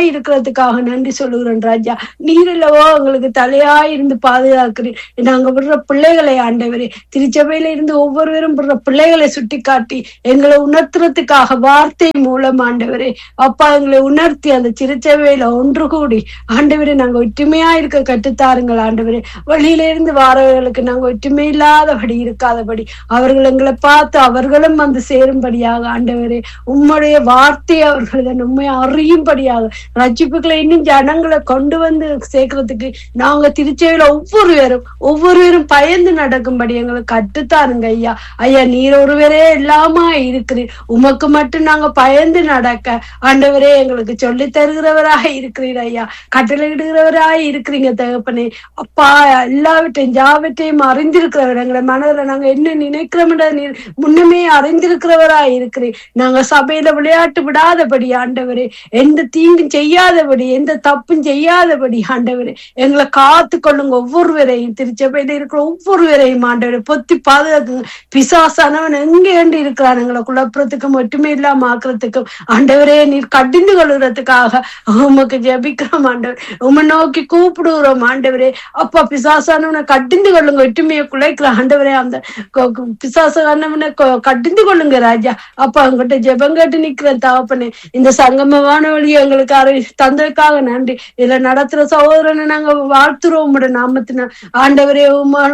இருக்கிறதுக்காக நன்றி சொல்லுகிறேன் ராஜா நீரில்லவோ எங்களுக்கு தலையா இருந்து பாதுகாக்கிறேன் நாங்க விடுற பிள்ளைகளை ஆண்டவரே திருச்சபையில இருந்து ஒவ்வொருவரும் விடுற பிள்ளைகளை சுட்டி காட்டி எங்களை உணர்த்துறதுக்காக வார்த்தை மூலம் ஆண்டவரே அப்பா எங்களை உணர்த்தி அந்த திருச்சபையில ஒன்று கூடி ஆண்டவரே நாங்க ஒற்றுமையா இருக்க கட்டுத்தாருங்கள் ஆண்டவரே வெளியில இருந்து வாரவர்களுக்கு நாங்க ஒற்றுமை இல்லாதபடி இருக்காதபடி அவர்கள் எங்களை பார்த்து அவர்களும் வந்து சேரும்படியாக ஆண்டவரே உம்முடைய வார்த்தை அவர்கள் உண்மை அறியும்படியாக ரட்சிப்புகளை இன்னும் ஜனங்களை கொண்டு வந்து சேர்க்கறதுக்கு நாங்க திருச்செவில ஒவ்வொருவரும் ஒவ்வொருவரும் பயந்து நடக்கும்படி எங்களுக்கு கட்டுத்தாருங்க ஐயா ஐயா நீர் ஒருவரே எல்லாமா இருக்கிறீர் உமக்கு மட்டும் நாங்க பயந்து நடக்க ஆண்டவரே எங்களுக்கு சொல்லி தருகிறவராக இருக்கிறீர் ஐயா கட்டளையிடுகிறவராக இருக்கிறீங்க தகப்பனே அப்பா எல்லாவற்றையும் ஜாவற்றையும் அறிந்திருக்கிறவர் எங்களை மனதில் நாங்க என்ன நினைக்கிறோம் நீர் முன்னமே அறிந்திருக்கிறவராக இருக்கிறீர் நாங்க சபையில விளையாட்டு விடாதபடி ஆண்டவரே எந்த தீங்கும் செய்யாதபடி எந்த தப்பும் செய்யாதபடி ஆண்டவரே எங்களை காத்து கொள்ளுங்க ஒவ்வொருவரையும் திருச்சபையில இருக்கிற ஒவ்வொருவரையும் ஆண்டவரை பொத்தி பாதுகாக்குங்க பிசாசானவன் எங்க ஏண்டு இருக்கிறான் எங்களை குழப்பறதுக்கும் ஒற்றுமை இல்லாம ஆக்குறதுக்கும் ஆண்டவரே நீர் கடிந்து கொள்ளுறதுக்காக உமக்கு ஜெபிக்கிறோம் ஆண்டவர் உமை நோக்கி கூப்பிடுகிறோம் ஆண்டவரே அப்பா பிசாசானவனை கடிந்து கொள்ளுங்க ஒற்றுமையை குலைக்கிற ஆண்டவரே அந்த பிசாசானவனை கடிந்து கொள்ளுங்க ராஜா அப்பா உங்ககிட்ட ஜெபம் கேட்டு நிக்கிறேன் தாப்பனே இந்த சங்கமமான வழி எங்களுக்கு அறி தந்ததுக்காக நன்றி இதுல நடத்துற சகோதரனை நாங்க வாழ்த்துறோம் உங்களோட நாமத்தின ஆண்டவரே உமா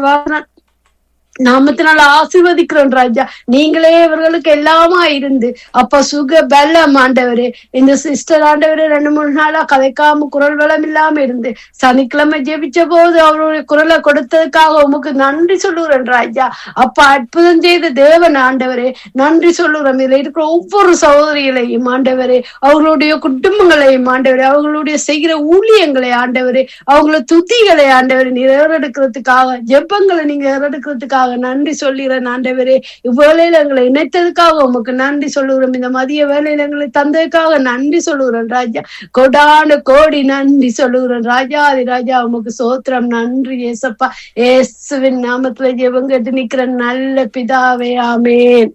நாமத்தினால ஆசீர்வதிக்கிறோம் ராஜா நீங்களே இவர்களுக்கு எல்லாமா இருந்து அப்ப சுக பலம் ஆண்டவரே இந்த சிஸ்டர் ஆண்டவரே ரெண்டு மூணு நாளா கதைக்காம குரல் வளம் இல்லாம இருந்து சனிக்கிழமை ஜெபிச்ச போது அவருடைய குரலை கொடுத்ததுக்காக உமக்கு நன்றி சொல்லுகிறேன் ராஜா அப்ப அற்புதம் செய்த தேவன் ஆண்டவரே நன்றி சொல்லுகிறோம் இதுல இருக்கிற ஒவ்வொரு சகோதரிகளையும் ஆண்டவரே அவர்களுடைய குடும்பங்களையும் ஆண்டவரே அவர்களுடைய செய்கிற ஊழியங்களை ஆண்டவரே அவங்கள துதிகளை ஆண்டவரே நீர் ஏறெடுக்கிறதுக்காக ஜெபங்களை நீங்க ஏறெடுக்கிறதுக்காக நன்றி சொல்லுகிறேன் ஆண்டவரே இவ்வேளையில எங்களை இணைத்ததுக்காக உமக்கு நன்றி சொல்லுகிறோம் இந்த மதிய வேலையில எங்களை தந்ததுக்காக நன்றி சொல்லுகிறேன் ராஜா கொடான கோடி நன்றி சொல்லுகிறேன் ராஜா ஆதி ராஜா உமக்கு சோத்திரம் நன்றி ஏசப்பா ஏசுவின் நாமத்துல ஜெபம் கேட்டு நிக்கிற நல்ல பிதாவே ஆமேன்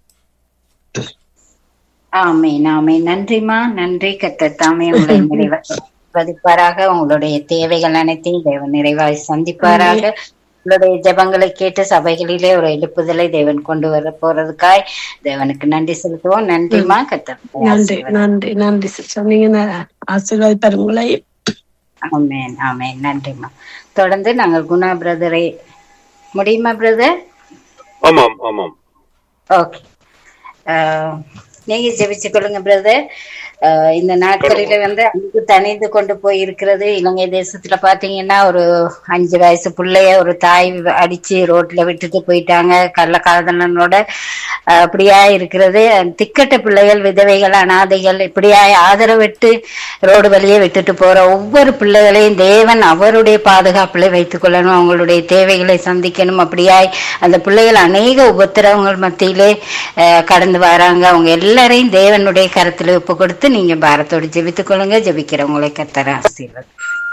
ஆமேன் ஆமேன் நன்றிமா நன்றி கத்தத்தாமே உங்களை நிறைவாக உங்களுடைய தேவைகள் அனைத்தையும் தேவன் நிறைவாய் சந்திப்பாராக உங்களுடைய ஜபங்களை கேட்டு சபைகளிலே ஒரு எழுப்புதலை தேவன் கொண்டு வர போறதுக்காய் தேவனுக்கு நன்றி செலுத்துவோம் நன்றிமா கத்த நன்றி நன்றி நன்றி சிஸ்டர் நீங்க ஆசீர்வாதிப்பாரு உங்களை ஆமேன் ஆமேன் நன்றிமா தொடர்ந்து நாங்கள் குணா பிரதரை முடியுமா பிரதர் ஆமாம் ஆமாம் ஓகே நீங்க ஜெபிச்சு கொள்ளுங்க பிரதர் இந்த நாட்களில வந்து அங்கு தனிந்து கொண்டு போய் இருக்கிறது இலங்கை தேசத்துல பாத்தீங்கன்னா ஒரு அஞ்சு வயசு பிள்ளைய ஒரு தாய் அடிச்சு ரோட்ல விட்டுட்டு போயிட்டாங்க கள்ளக்காதலனோட அப்படியா இருக்கிறது திக்கட்ட பிள்ளைகள் விதவைகள் அனாதைகள் இப்படியா ஆதரவிட்டு ரோடு வழியே விட்டுட்டு போற ஒவ்வொரு பிள்ளைகளையும் தேவன் அவருடைய பாதுகாப்புல வைத்துக் கொள்ளணும் அவங்களுடைய தேவைகளை சந்திக்கணும் அப்படியாய் அந்த பிள்ளைகள் அநேக உபத்திரவங்கள் மத்தியிலே கடந்து வராங்க அவங்க எல்லாரையும் தேவனுடைய கருத்துல ஒப்பு கொடுத்து நீங்க பாரத்தோடு ஜெபித்துக் கொள்ளுங்க ஜெபிக்கிறவங்களை கத்தர ஆசீர்வாதம்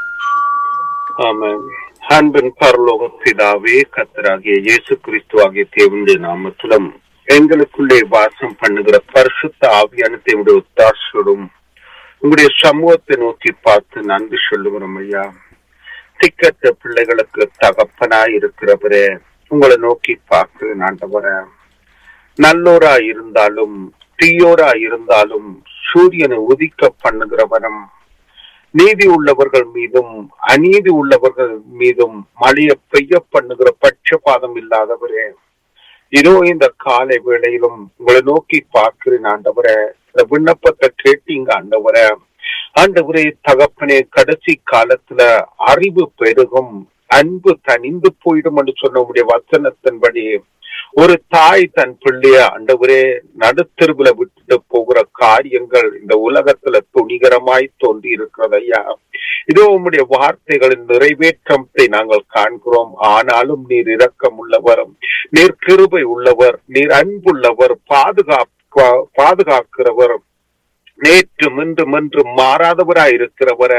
ஆமென் அன்பின் பரலோக பிதாவே கத்தராகிய இயேசு கிறிஸ்து ஆகிய தேவனுடைய நாமத்திலும் எங்களுக்குள்ளே வாசம் பண்ணுகிற பரிசுத்த ஆவியான தேவனுடைய ஒத்தாசோடும் உங்களுடைய சமூகத்தை நோக்கி பார்த்து நன்றி சொல்லுகிறோம் ஐயா திக்கத்த பிள்ளைகளுக்கு தகப்பனா இருக்கிறவரே உங்களை நோக்கி பார்த்து ஆண்டவரே நல்லோரா இருந்தாலும் தீயோரா இருந்தாலும் சூரியனை உதிக்க பண்ணுகிறவரும் நீதி உள்ளவர்கள் மீதும் அநீதி உள்ளவர்கள் மீதும் மழைய பெய்ய பண்ணுகிற பட்சபாதம் இல்லாதவரே இதோ இந்த காலை வேளையிலும் உங்களை நோக்கி பார்க்கிறேன் ஆண்டவரே இந்த விண்ணப்பத்தை கேட்டீங்க ஆண்டவரே ஆண்டவரே தகப்பனே கடைசி காலத்துல அறிவு பெருகும் அன்பு தனிந்து போயிடும் என்று சொன்ன உடைய வசனத்தின்படி ஒரு தாய் தன் பிள்ளைய ஆண்டவரே நடுத்தெருவுல விட்டுட்டு போகிற காரியங்கள் இந்த உலகத்துல துணிகரமாய் தோன்றி இருக்கிறது ஐயா இதோ உம்முடைய வார்த்தைகளின் நிறைவேற்றத்தை நாங்கள் காண்கிறோம் ஆனாலும் நீர் இரக்கம் உள்ளவர் நீர் கிருபை உள்ளவர் நீர் அன்புள்ளவர் பாதுகாப்பு பாதுகாக்கிறவர் நேற்று மின்று மின்று மாறாதவராய் இருக்கிறவர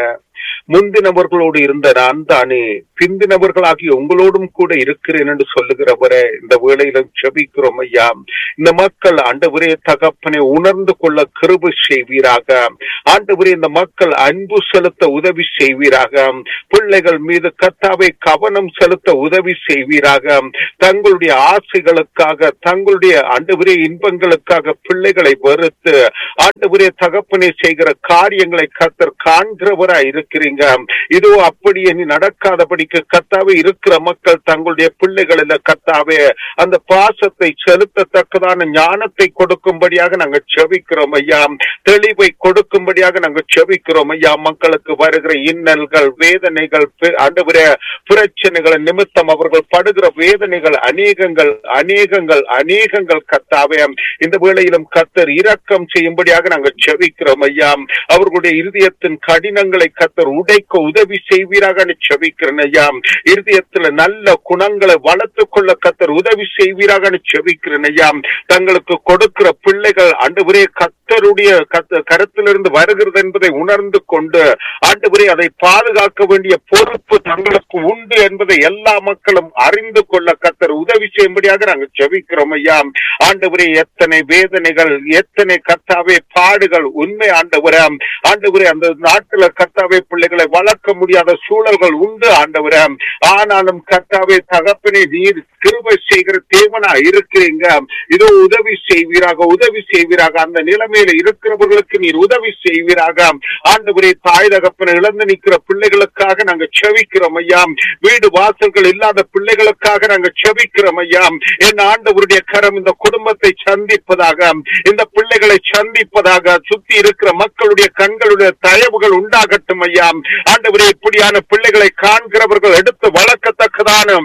முந்தினவர்களோடு இருந்த நான் தானே பிந்தினவர்களாகி உங்களோடும் கூட இருக்கிறேன் என்று சொல்லுகிறவரே இந்த வேளையிலும் செபிக்கிறோம் ஐயா இந்த மக்கள் ஆண்டவரே தகப்பனை உணர்ந்து கொள்ள கிருபை செய்வீராக ஆண்டவரே இந்த மக்கள் அன்பு செலுத்த உதவி செய்வீராக பிள்ளைகள் மீது கத்தாவை கவனம் செலுத்த உதவி செய்வீராக தங்களுடைய ஆசைகளுக்காக தங்களுடைய ஆண்டவரே இன்பங்களுக்காக பிள்ளைகளை வெறுத்து ஆண்டவரே தகப்பனை செய்கிற காரியங்களை கத்தர் காண்கிறவரா இருக்கிறீங்க இதோ அப்படி இனி நடக்காதபடிக்கு கத்தாவே இருக்கிற மக்கள் தங்களுடைய பிள்ளைகளில கத்தாவே அந்த பாசத்தை செலுத்தத்தக்கதான ஞானத்தை கொடுக்கும்படியாக நாங்க செபிக்கிறோம் ஐயா தெளிவை கொடுக்கும்படியாக நாங்க செபிக்கிறோம் ஐயா மக்களுக்கு வருகிற இன்னல்கள் வேதனைகள் பி- ஆண்டவரே பிரச்சனைகள் நிமித்தம் அவர்கள் படுகிற வேதனைகள் அநேகங்கள் அநேகங்கள் அநேகங்கள் கத்தாவே இந்த வேளையிலும் கத்தர் இரக்கம் செய்யும்படியாக நாங்கள் செபிக்கிறோம் ஐயா அவர்களுடைய இருதயத்தின் கடினங்களை கத்தர் உடைக்க உதவி செய்வீராக செபிக்கிறேன் ஐயா இருதயத்துல நல்ல குணங்களை வளர்த்துக் கொள்ள கத்தர் உதவி செய்வீராக செபிக்கிறேன் ஐயா தங்களுக்கு கொடுக்கிற பிள்ளைகள் ஆண்டவரே கத்தருடைய கத்த- கருத்திலிருந்து வருகிறது என்பதை உணர்ந்து கொண்டு ஆண்டவரே அதை பாதுகாக்க வேண்டிய பொறுப்பு தங்களுக்கு உண்டு என்பதை எல்லா மக்களும் அறிந்து கொள்ள கத்தர் உதவி செய்யும்படியாக நாங்கள் செபிக்கிறோம் ஐயா ஆண்டவரே எத்தனை வேதனைகள் எத்தனை கத்தாவே பாடுகள் உண்மை ஆண்டவரே ஆண்டவரே அந்த நாட்டுல கத்தாவே பிள்ளைகளை வளர்க்க முடியாத சூழல்கள் உண்டு ஆண்டவரே ஆனாலும் கத்தாவே தகப்பனை நீர் கிருபை செய்கிற தேவனா இருக்கிறீங்க இதோ உதவி செய்வீராக உதவி செய்வீராக அந்த நிலைமையில இருக்கிறவர்களுக்கு நீர் உதவி செய்வீராக ஆண்டவரே தாய் தகப்பனை இழந்து நிற்கிற பிள்ளைகளுக்காக நாங்க செவிக்கிறோம் ஐயா வீடு வாசல்கள் இல்லாத பிள்ளைகளுக்காக நாங்க செபிக்கிறோம் ஐயா என் ஆண்டவருடைய கரம் இந்த குடும்பத்தை சந்திப்பதாக இந்த பிள்ளைகளை சந்திப்பதாக சுத்தி இருக்கிற மக்களுடைய கண்களுடைய தயவுகள் உண்டாகட்டும் ஐயா ஆண்டவரே இப்படியான பிள்ளைகளை காண்கிறவர்கள் எடுத்து வளர்க்கத்தக்கதான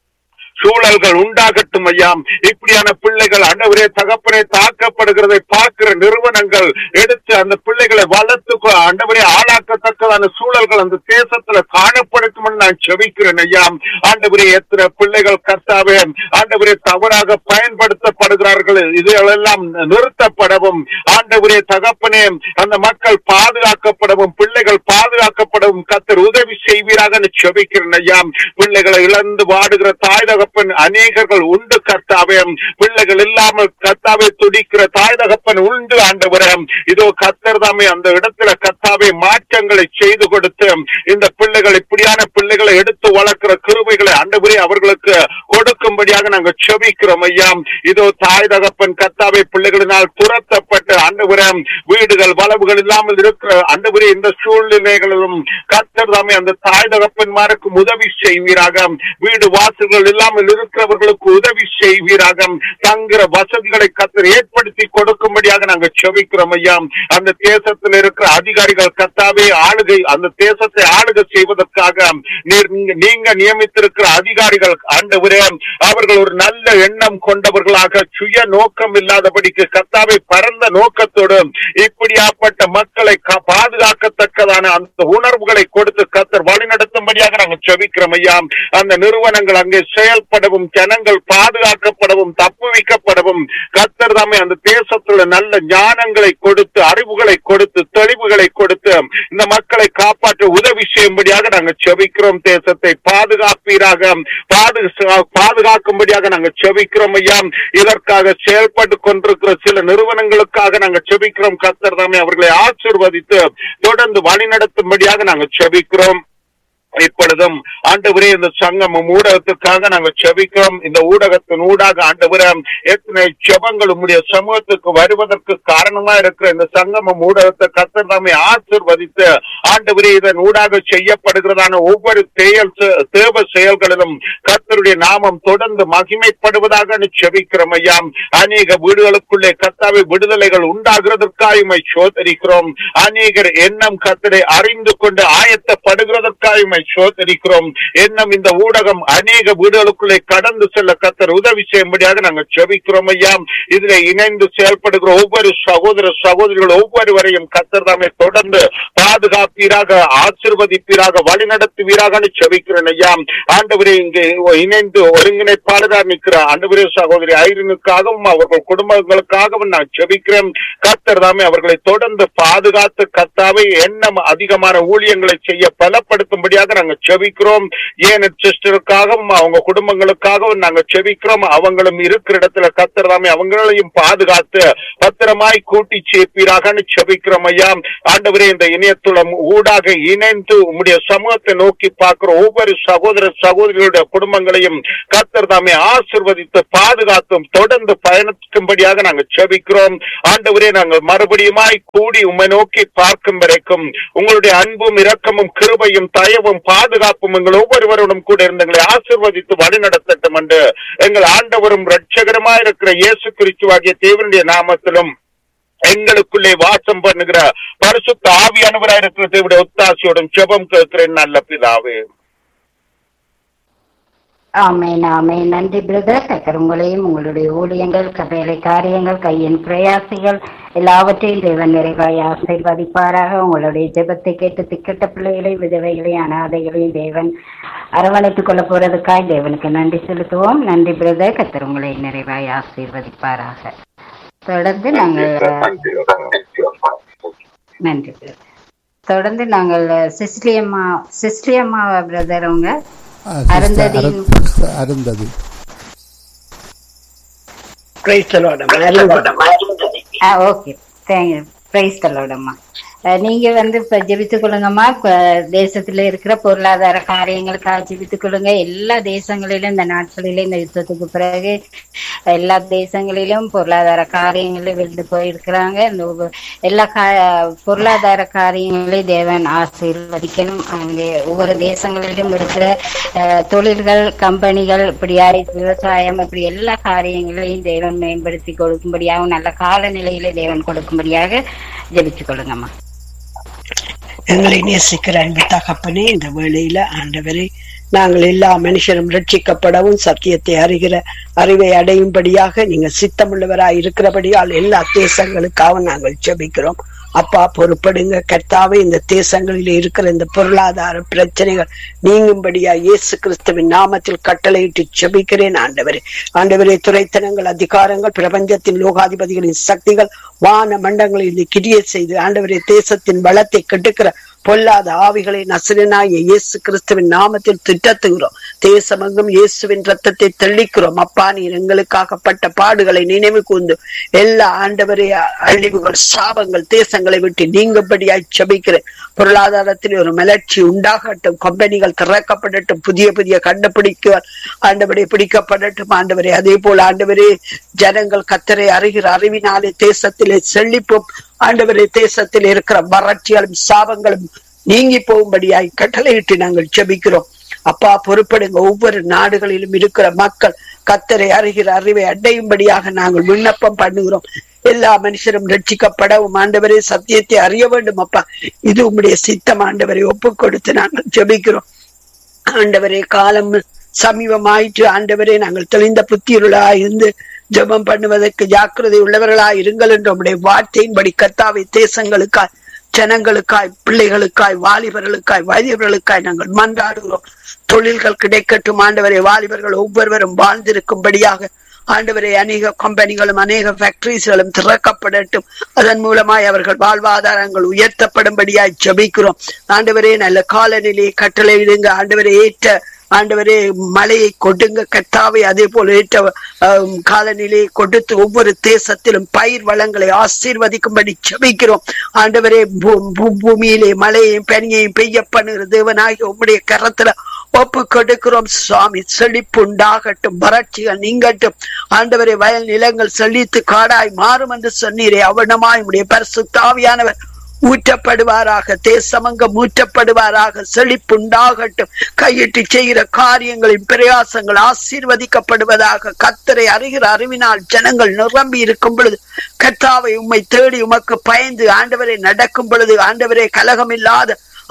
சூழல்கள் உண்டாகட்டும் ஐயா இப்படியான பிள்ளைகள் ஆண்டவரே தகப்பனே தாக்கப்படுகிறதை பார்க்கிற நிறுவனங்கள் எடுத்து அந்த பிள்ளைகளை வளர்த்து கொ- ஆண்டவரே ஆளாக்கத்தக்கதான சூழல்கள் அந்த தேசத்துல காணப்படுத்தும் என்று நான் செபிக்கிறேன் ஐயா ஆண்டவரே எத்தனை பிள்ளைகள் கர்த்தாவே ஆண்டவரே தவறாக பயன்படுத்தப்படுகிறார்கள் இதெல்லாம் நிறுத்தப்படவும் ஆண்டவரே தகப்பனே அந்த மக்கள் பாதுகாக்கப்படவும் பிள்ளைகள் பாதுகாக்கப்படவும் கத்தர் உதவி செய்வீராக என்று செபிக்கிறேன் ஐயா பிள்ளைகளை இழந்து வாடுகிற தாய் தகப்பன் அநேகர்கள் உண்டு கர்த்தாவே பிள்ளைகள் இல்லாமல் கர்த்தாவே துடிக்கிற தாய் தகப்பன் உண்டு ஆண்டவரே இதோ கத்தர் தாமே அந்த இடத்துல கர்த்தாவே மாற்றங்களை செய்து கொடுத்து இந்த பிள்ளைகள் இப்படியான பிள்ளைகளை எடுத்து வளர்க்கிற கிருபைகளை ஆண்டவரே அவர்களுக்கு கொடுக்கும்படியாக நாங்கள் செபிக்கிறோம் ஐயா இதோ தாய் தகப்பன் கர்த்தாவே பிள்ளைகளினால் துரத்தப்பட்டு ஆண்டவரே வீடுகள் வளவுகள் இல்லாமல் இருக்கிற ஆண்டவரே இந்த சூழ்நிலைகளிலும் கர்த்தர் தாமே அந்த தாய் தகப்பன்மாருக்கு உதவி செய்வீராக வீடு வாசல்கள் இல்லாமல் இருக்கிறவர்களுக்கு உதவி செய்வீராக தங்குற வசதிகளை கத்தர் ஏற்படுத்தி கொடுக்கும்படியாக நாங்கள் செபிக்கிறோம் ஐயா அந்த தேசத்தில் இருக்கிற அதிகாரிகள் கத்தாவே ஆளுகை அந்த தேசத்தை ஆளுகை செய்வதற்காக நீர் நீங்க- நீங்க நியமித்திருக்கிற அதிகாரிகள் ஆண்டவரே அவர்கள் ஒரு நல்ல எண்ணம் கொண்டவர்களாக சுய நோக்கம் இல்லாதபடிக்கு கத்தாவை பரந்த நோக்கத்தோடு இப்படியாப்பட்ட மக்களை கா- பாதுகாக்கத்தக்கதான அந்த உணர்வுகளை கொடுத்து கத்தர் வழிநடத்தும்படியாக நாங்கள் செபிக்கிறோம் ஐயா அந்த நிறுவனங்கள் அங்கே செயல்படவும் ஜனங்கள் பாதுகாக்கப்படவும் தப்புவிக்கப்படவும் கத்தர் தாமே அந்த தேசத்துல நல்ல ஞானங்களை கொடுத்து அறிவுகளை கொடுத்து தெளிவுகளை கொடுத்து இந்த மக்களை காப்பாற்ற உதவி செய்யும்படியாக நாங்கள் செபிக்கிறோம் தேசத்தை பாதுகாப்பீராக பாது பாதுகாக்கும்படியாக நாங்கள் செபிக்கிறோம் ஐயா இதற்காக செயல்பட்டு கொண்டிருக்கிற சில நிறுவனங்களுக்காக நாங்கள் செபிக்கிறோம் கத்தர் தாமே அவர்களை ஆசீர்வதித்து தொடர்ந்து வழிநடத்தும்படியாக நாங்கள் செபிக்கிறோம் இப்பொழுதும் ஆண்டவரே இந்த சங்கமம் ஊடகத்துக்காக நாங்க செபிக்கிறோம் இந்த ஊடகத்தின் ஊடாக ஆண்டவரே எத்தனை செபங்கள் உம்முடைய சமூகத்துக்கு வருவதற்கு காரணமா இருக்கிற இந்த சங்கமம் ஊடகத்தை கத்தர் தாமே ஆசிர்வதித்து ஆண்டவரே இதன் ஊடாக செய்யப்படுகிறதான ஒவ்வொரு செயல் செ- தேவ செயல்களிலும் கர்த்தருடைய நாமம் தொடர்ந்து மகிமைப்படுவதாக செபிக்கிறோம் ஐயா அநேக வீடுகளுக்குள்ளே கத்தாவை விடுதலைகள் உண்டாகிறதற்காக உம்மை சோதரிக்கிறோம் அநேகர் எண்ணம் கத்தரை அறிந்து கொண்டு ஆயத்தப்படுகிறதற்காக உம்மை நாய் சோதரிக்கிறோம் என்னும் இந்த ஊடகம் அநேக வீடுகளுக்குள்ளே கடந்து செல்ல கத்தர் உதவி செய்யும்படியாக நாங்கள் செபிக்கிறோம் ஐயா இதுல இணைந்து செயல்படுகிற ஒவ்வொரு சகோதர சகோதரிகள் ஒவ்வொருவரையும் கத்தர் தாமே தொடர்ந்து பாதுகாப்பீராக ஆசிர்வதிப்பீராக வழி நடத்துவீராக செபிக்கிறேன் ஐயா ஆண்டவரே இங்கே இணைந்து ஒருங்கிணைப்பாளராக நிற்கிற ஆண்டவரே சகோதரி ஐரனுக்காகவும் அவர்கள் குடும்பங்களுக்காகவும் நான் செபிக்கிறேன் கத்தர் தாமே அவர்களை தொடர்ந்து பாதுகாத்து கத்தாவை எண்ணம் அதிகமான ஊழியங்களை செய்ய பலப்படுத்தும்படியாக நாங்கள் செபிக்கிறோம் ஏன் சிஸ்டருக்காகவும் அவங்க குடும்பங்களுக்காகவும் நாங்கள் செபிக்கிறோம் அவங்களும் இருக்கிற இடத்துல கத்தர் தாமே அவங்களையும் பாதுகாத்து பத்திரமாய் கூட்டி சேர்ப்பீராக செபிக்கிறோம் ஐயா ஆண்டவரே இந்த இணையத்துளம் ஊடாக இணைந்து உம்முடைய சமூகத்தை நோக்கி பார்க்கிற ஒவ்வொரு சகோதர சகோதரிகளுடைய குடும்பங்களையும் கத்தர் தாமே ஆசிர்வதித்து பாதுகாத்தும் தொடர்ந்து பயணிக்கும்படியாக நாங்கள் செபிக்கிறோம் ஆண்டவரே நாங்கள் மறுபடியுமாய் கூடி உம்மை நோக்கி பார்க்கும் வரைக்கும் உங்களுடைய அன்பும் இரக்கமும் கிருபையும் தயவும் பாதுகாப்பும் எங்கள் ஒவ்வொருவருடன் கூட இருந்து எங்களை ஆசிர்வதித்து வழிநடத்தட்டும் என்று எங்கள் ஆண்டவரும் இரட்சகரமாய் இருக்கிற இயேசு கிறிஸ்துவாகிய தேவனுடைய நாமத்திலும் எங்களுக்குள்ளே வாசம் பண்ணுகிற பரிசுத்த ஆவியானவராய் இருக்கிற தேவனுடைய ஒத்தாசையோடும் ஜெபம் கேட்கிறேன் நல்ல பிதாவே ஆமேன் ஆமேன் நன்றி பிரதர் கத்தர் உங்களையும் உங்களுடைய ஊழியங்கள் வேலை காரியங்கள் கையின் பிரயாசிகள் எல்லாவற்றையும் தேவன் நிறைவாய் ஆசீர்வதிப்பாராக உங்களுடைய ஜெபத்தை கேட்டு திக்கட்ட பிள்ளைகளை விதவைகளை அனாதைகளையும் தேவன் அரவணைத்துக் கொள்ள போறதுக்காய் தேவனுக்கு நன்றி செலுத்துவோம் நன்றி பிரதர் கத்தர் உங்களை நிறைவாய் ஆசீர்வதிப்பாராக தொடர்ந்து நாங்கள் நன்றி பிரதர் தொடர்ந்து நாங்கள் சிஸ்லியம்மா சிஸ்லியம்மா பிரதர் அவங்க அருந்ததியின் அருந்ததி ஆ ஓகே தேங்க்யூ பிரைஸ் தலோடம்மா நீங்க வந்து இப்ப ஜெபித்துக் கொள்ளுங்கம்மா இப்ப தேசத்துல இருக்கிற பொருளாதார காரியங்களுக்காக ஜெபித்துக் கொள்ளுங்க எல்லா தேசங்களிலும் இந்த நாட்களிலும் இந்த யுத்தத்துக்கு பிறகு எல்லா தேசங்களிலும் பொருளாதார காரியங்களில் விழுந்து போயிருக்கிறாங்க இந்த ஒவ்வொரு- எல்லா கா பொருளாதார காரியங்களையும் தேவன் ஆசீர்வதிக்கணும் அங்கே ஒவ்வொரு தேசங்களிலும் இருக்கிற அஹ், தொழில்கள் கம்பெனிகள் இப்படியாய் விவசாயம் இப்படி எல்லா காரியங்களையும் தேவன் மேம்படுத்தி கொடுக்கும்படியாகவும் நல்ல காலநிலையில தேவன் கொடுக்கும்படியாக ஜெபித்துக் கொள்ளுங்கம்மா எங்களை நேசிக்கிற அன்பு தகப்பனே இந்த வேளையில ஆண்டவரே நாங்கள் எல்லா மனுஷரும் ரட்சிக்கப்படவும் சத்தியத்தை அறிகிற அறிவை அடையும்படியாக நீங்க சித்தமுள்ளவராய் இருக்கிறபடியால் எல்லா தேசங்களுக்காக நாங்கள் ஜெபிக்கிறோம் அப்பா பொறுப்படுங்க கர்த்தாவே இந்த தேசங்களில் இருக்கிற இந்த பொருளாதார பிரச்சனைகள் நீங்கும்படியா இயேசு கிறிஸ்துவின் நாமத்தில் கட்டளையிட்டு ஜெபிக்கிறேன் ஆண்டவரே ஆண்டவரே துறைத்தனங்கள் அதிகாரங்கள் பிரபஞ்சத்தின் லோகாதிபதிகளின் சக்திகள் வான மண்டங்களில் இருந்து கிரியை செய்து ஆண்டவரே தேசத்தின் பலத்தை கெடுக்கிற பொல்லாத ஆவிகளை நசரனாய இயேசு கிறிஸ்துவின் நாமத்தில் திட்டத்துகிறோம் தேசமெங்கும் இயேசுவின் ரத்தத்தை தெளிக்கிறோம் அப்பா நீர் எங்களுக்காகப்பட்ட பாடுகளை நினைவு கூர்ந்து எல்லா ஆண்டவரே அழிவுகள் சாபங்கள் தேசங்களை விட்டு நீங்கும்படியாய் செபிக்கிறேன் பொருளாதாரத்தில் ஒரு மலர்ச்சி உண்டாகட்டும் கம்பெனிகள் திறக்கப்படட்டும் புதிய புதிய கண்டுபிடிக்க ஆண்டவரே பிடிக்கப்படட்டும் ஆண்டவரே அதே போல ஆண்டவரே ஜனங்கள் கத்தரை அறிகிற அறிவினாலே தேசத்திலே செழிப்பும் ஆண்டவரே தேசத்தில் இருக்கிற வறட்சிகளும் சாபங்களும் நீங்கி போகும்படியாய் கட்டளையிட்டு நாங்கள் செபிக்கிறோம் அப்பா பொறுப்படுங்க ஒவ்வொரு நாடுகளிலும் இருக்கிற மக்கள் கத்தரை அறிகிற அறிவை அடையும்படியாக நாங்கள் விண்ணப்பம் பண்ணுகிறோம் எல்லா மனுஷரும் ரட்சிக்கப்படவும் ஆண்டவரே சத்தியத்தை அறிய வேண்டும் அப்பா இது உம்முடைய சித்தம் ஆண்டவரை ஒப்புக் கொடுத்து நாங்கள் ஜெபிக்கிறோம் ஆண்டவரே காலம் சமீபமாயிற்று ஆண்டவரே நாங்கள் தெளிந்த புத்தியுள்ளா இருந்து ஜெபம் பண்ணுவதற்கு ஜாக்கிரதை உள்ளவர்களாய் இருங்கள் என்ற உம்முடைய வார்த்தையின்படி கத்தாவை தேசங்களுக்காய் ஜனங்களுக்காய் பிள்ளைகளுக்காய் வாலிபர்களுக்காய் வயதியவர்களுக்காய் நாங்கள் மன்றாடுகிறோம் தொழில்கள் கிடைக்கட்டும் ஆண்டவரை வாலிபர்கள் ஒவ்வொருவரும் வாழ்ந்திருக்கும்படியாக ஆண்டவரை அநேக கம்பெனிகளும் அநேக ஃபேக்டரிஸ்களும் திறக்கப்படட்டும் அதன் மூலமாய் அவர்கள் வாழ்வாதாரங்கள் உயர்த்தப்படும்படியாய் ஜெபிக்கிறோம் ஆண்டவரே நல்ல காலநிலையை கட்டளையிடுங்க ஆண்டவரை ஏற்ற ஆண்டவரே மழையை கொடுங்க கத்தாவை அதே போல ஏற்ற ஆம், காலநிலையை கொடுத்து ஒவ்வொரு தேசத்திலும் பயிர் வளங்களை ஆசீர்வதிக்கும்படி செபிக்கிறோம் ஆண்டவரே பூ- பூ- பூமியிலே மழையையும் பனியையும் பெய்ய பண்ணுகிற தேவனாகி உம்முடைய கரத்துல ஒப்பு கொடுக்கிறோம் சுவாமி செழிப்பு உண்டாகட்டும் வறட்சிகள் நீங்கட்டும் ஆண்டவரே வயல் நிலங்கள் செழித்து காடாய் மாறும் என்று சொன்னீரே அவனமாய் உடைய பரிசுத்தாவியானவர் ஊற்றப்படுவாராக தேசமங்கம் ஊற்றப்படுவாராக செழிப்புண்டாகட்டும் கையிட்டு செய்கிற காரியங்களின் பிரயாசங்கள் ஆசீர்வதிக்கப்படுவதாக கத்தரை அறிகிற அறிவினால் ஜனங்கள் நிரம்பி இருக்கும் பொழுது கத்தாவை உம்மை தேடி உமக்கு பயந்து ஆண்டவரை நடக்கும் பொழுது ஆண்டவரே கலகமில்லாத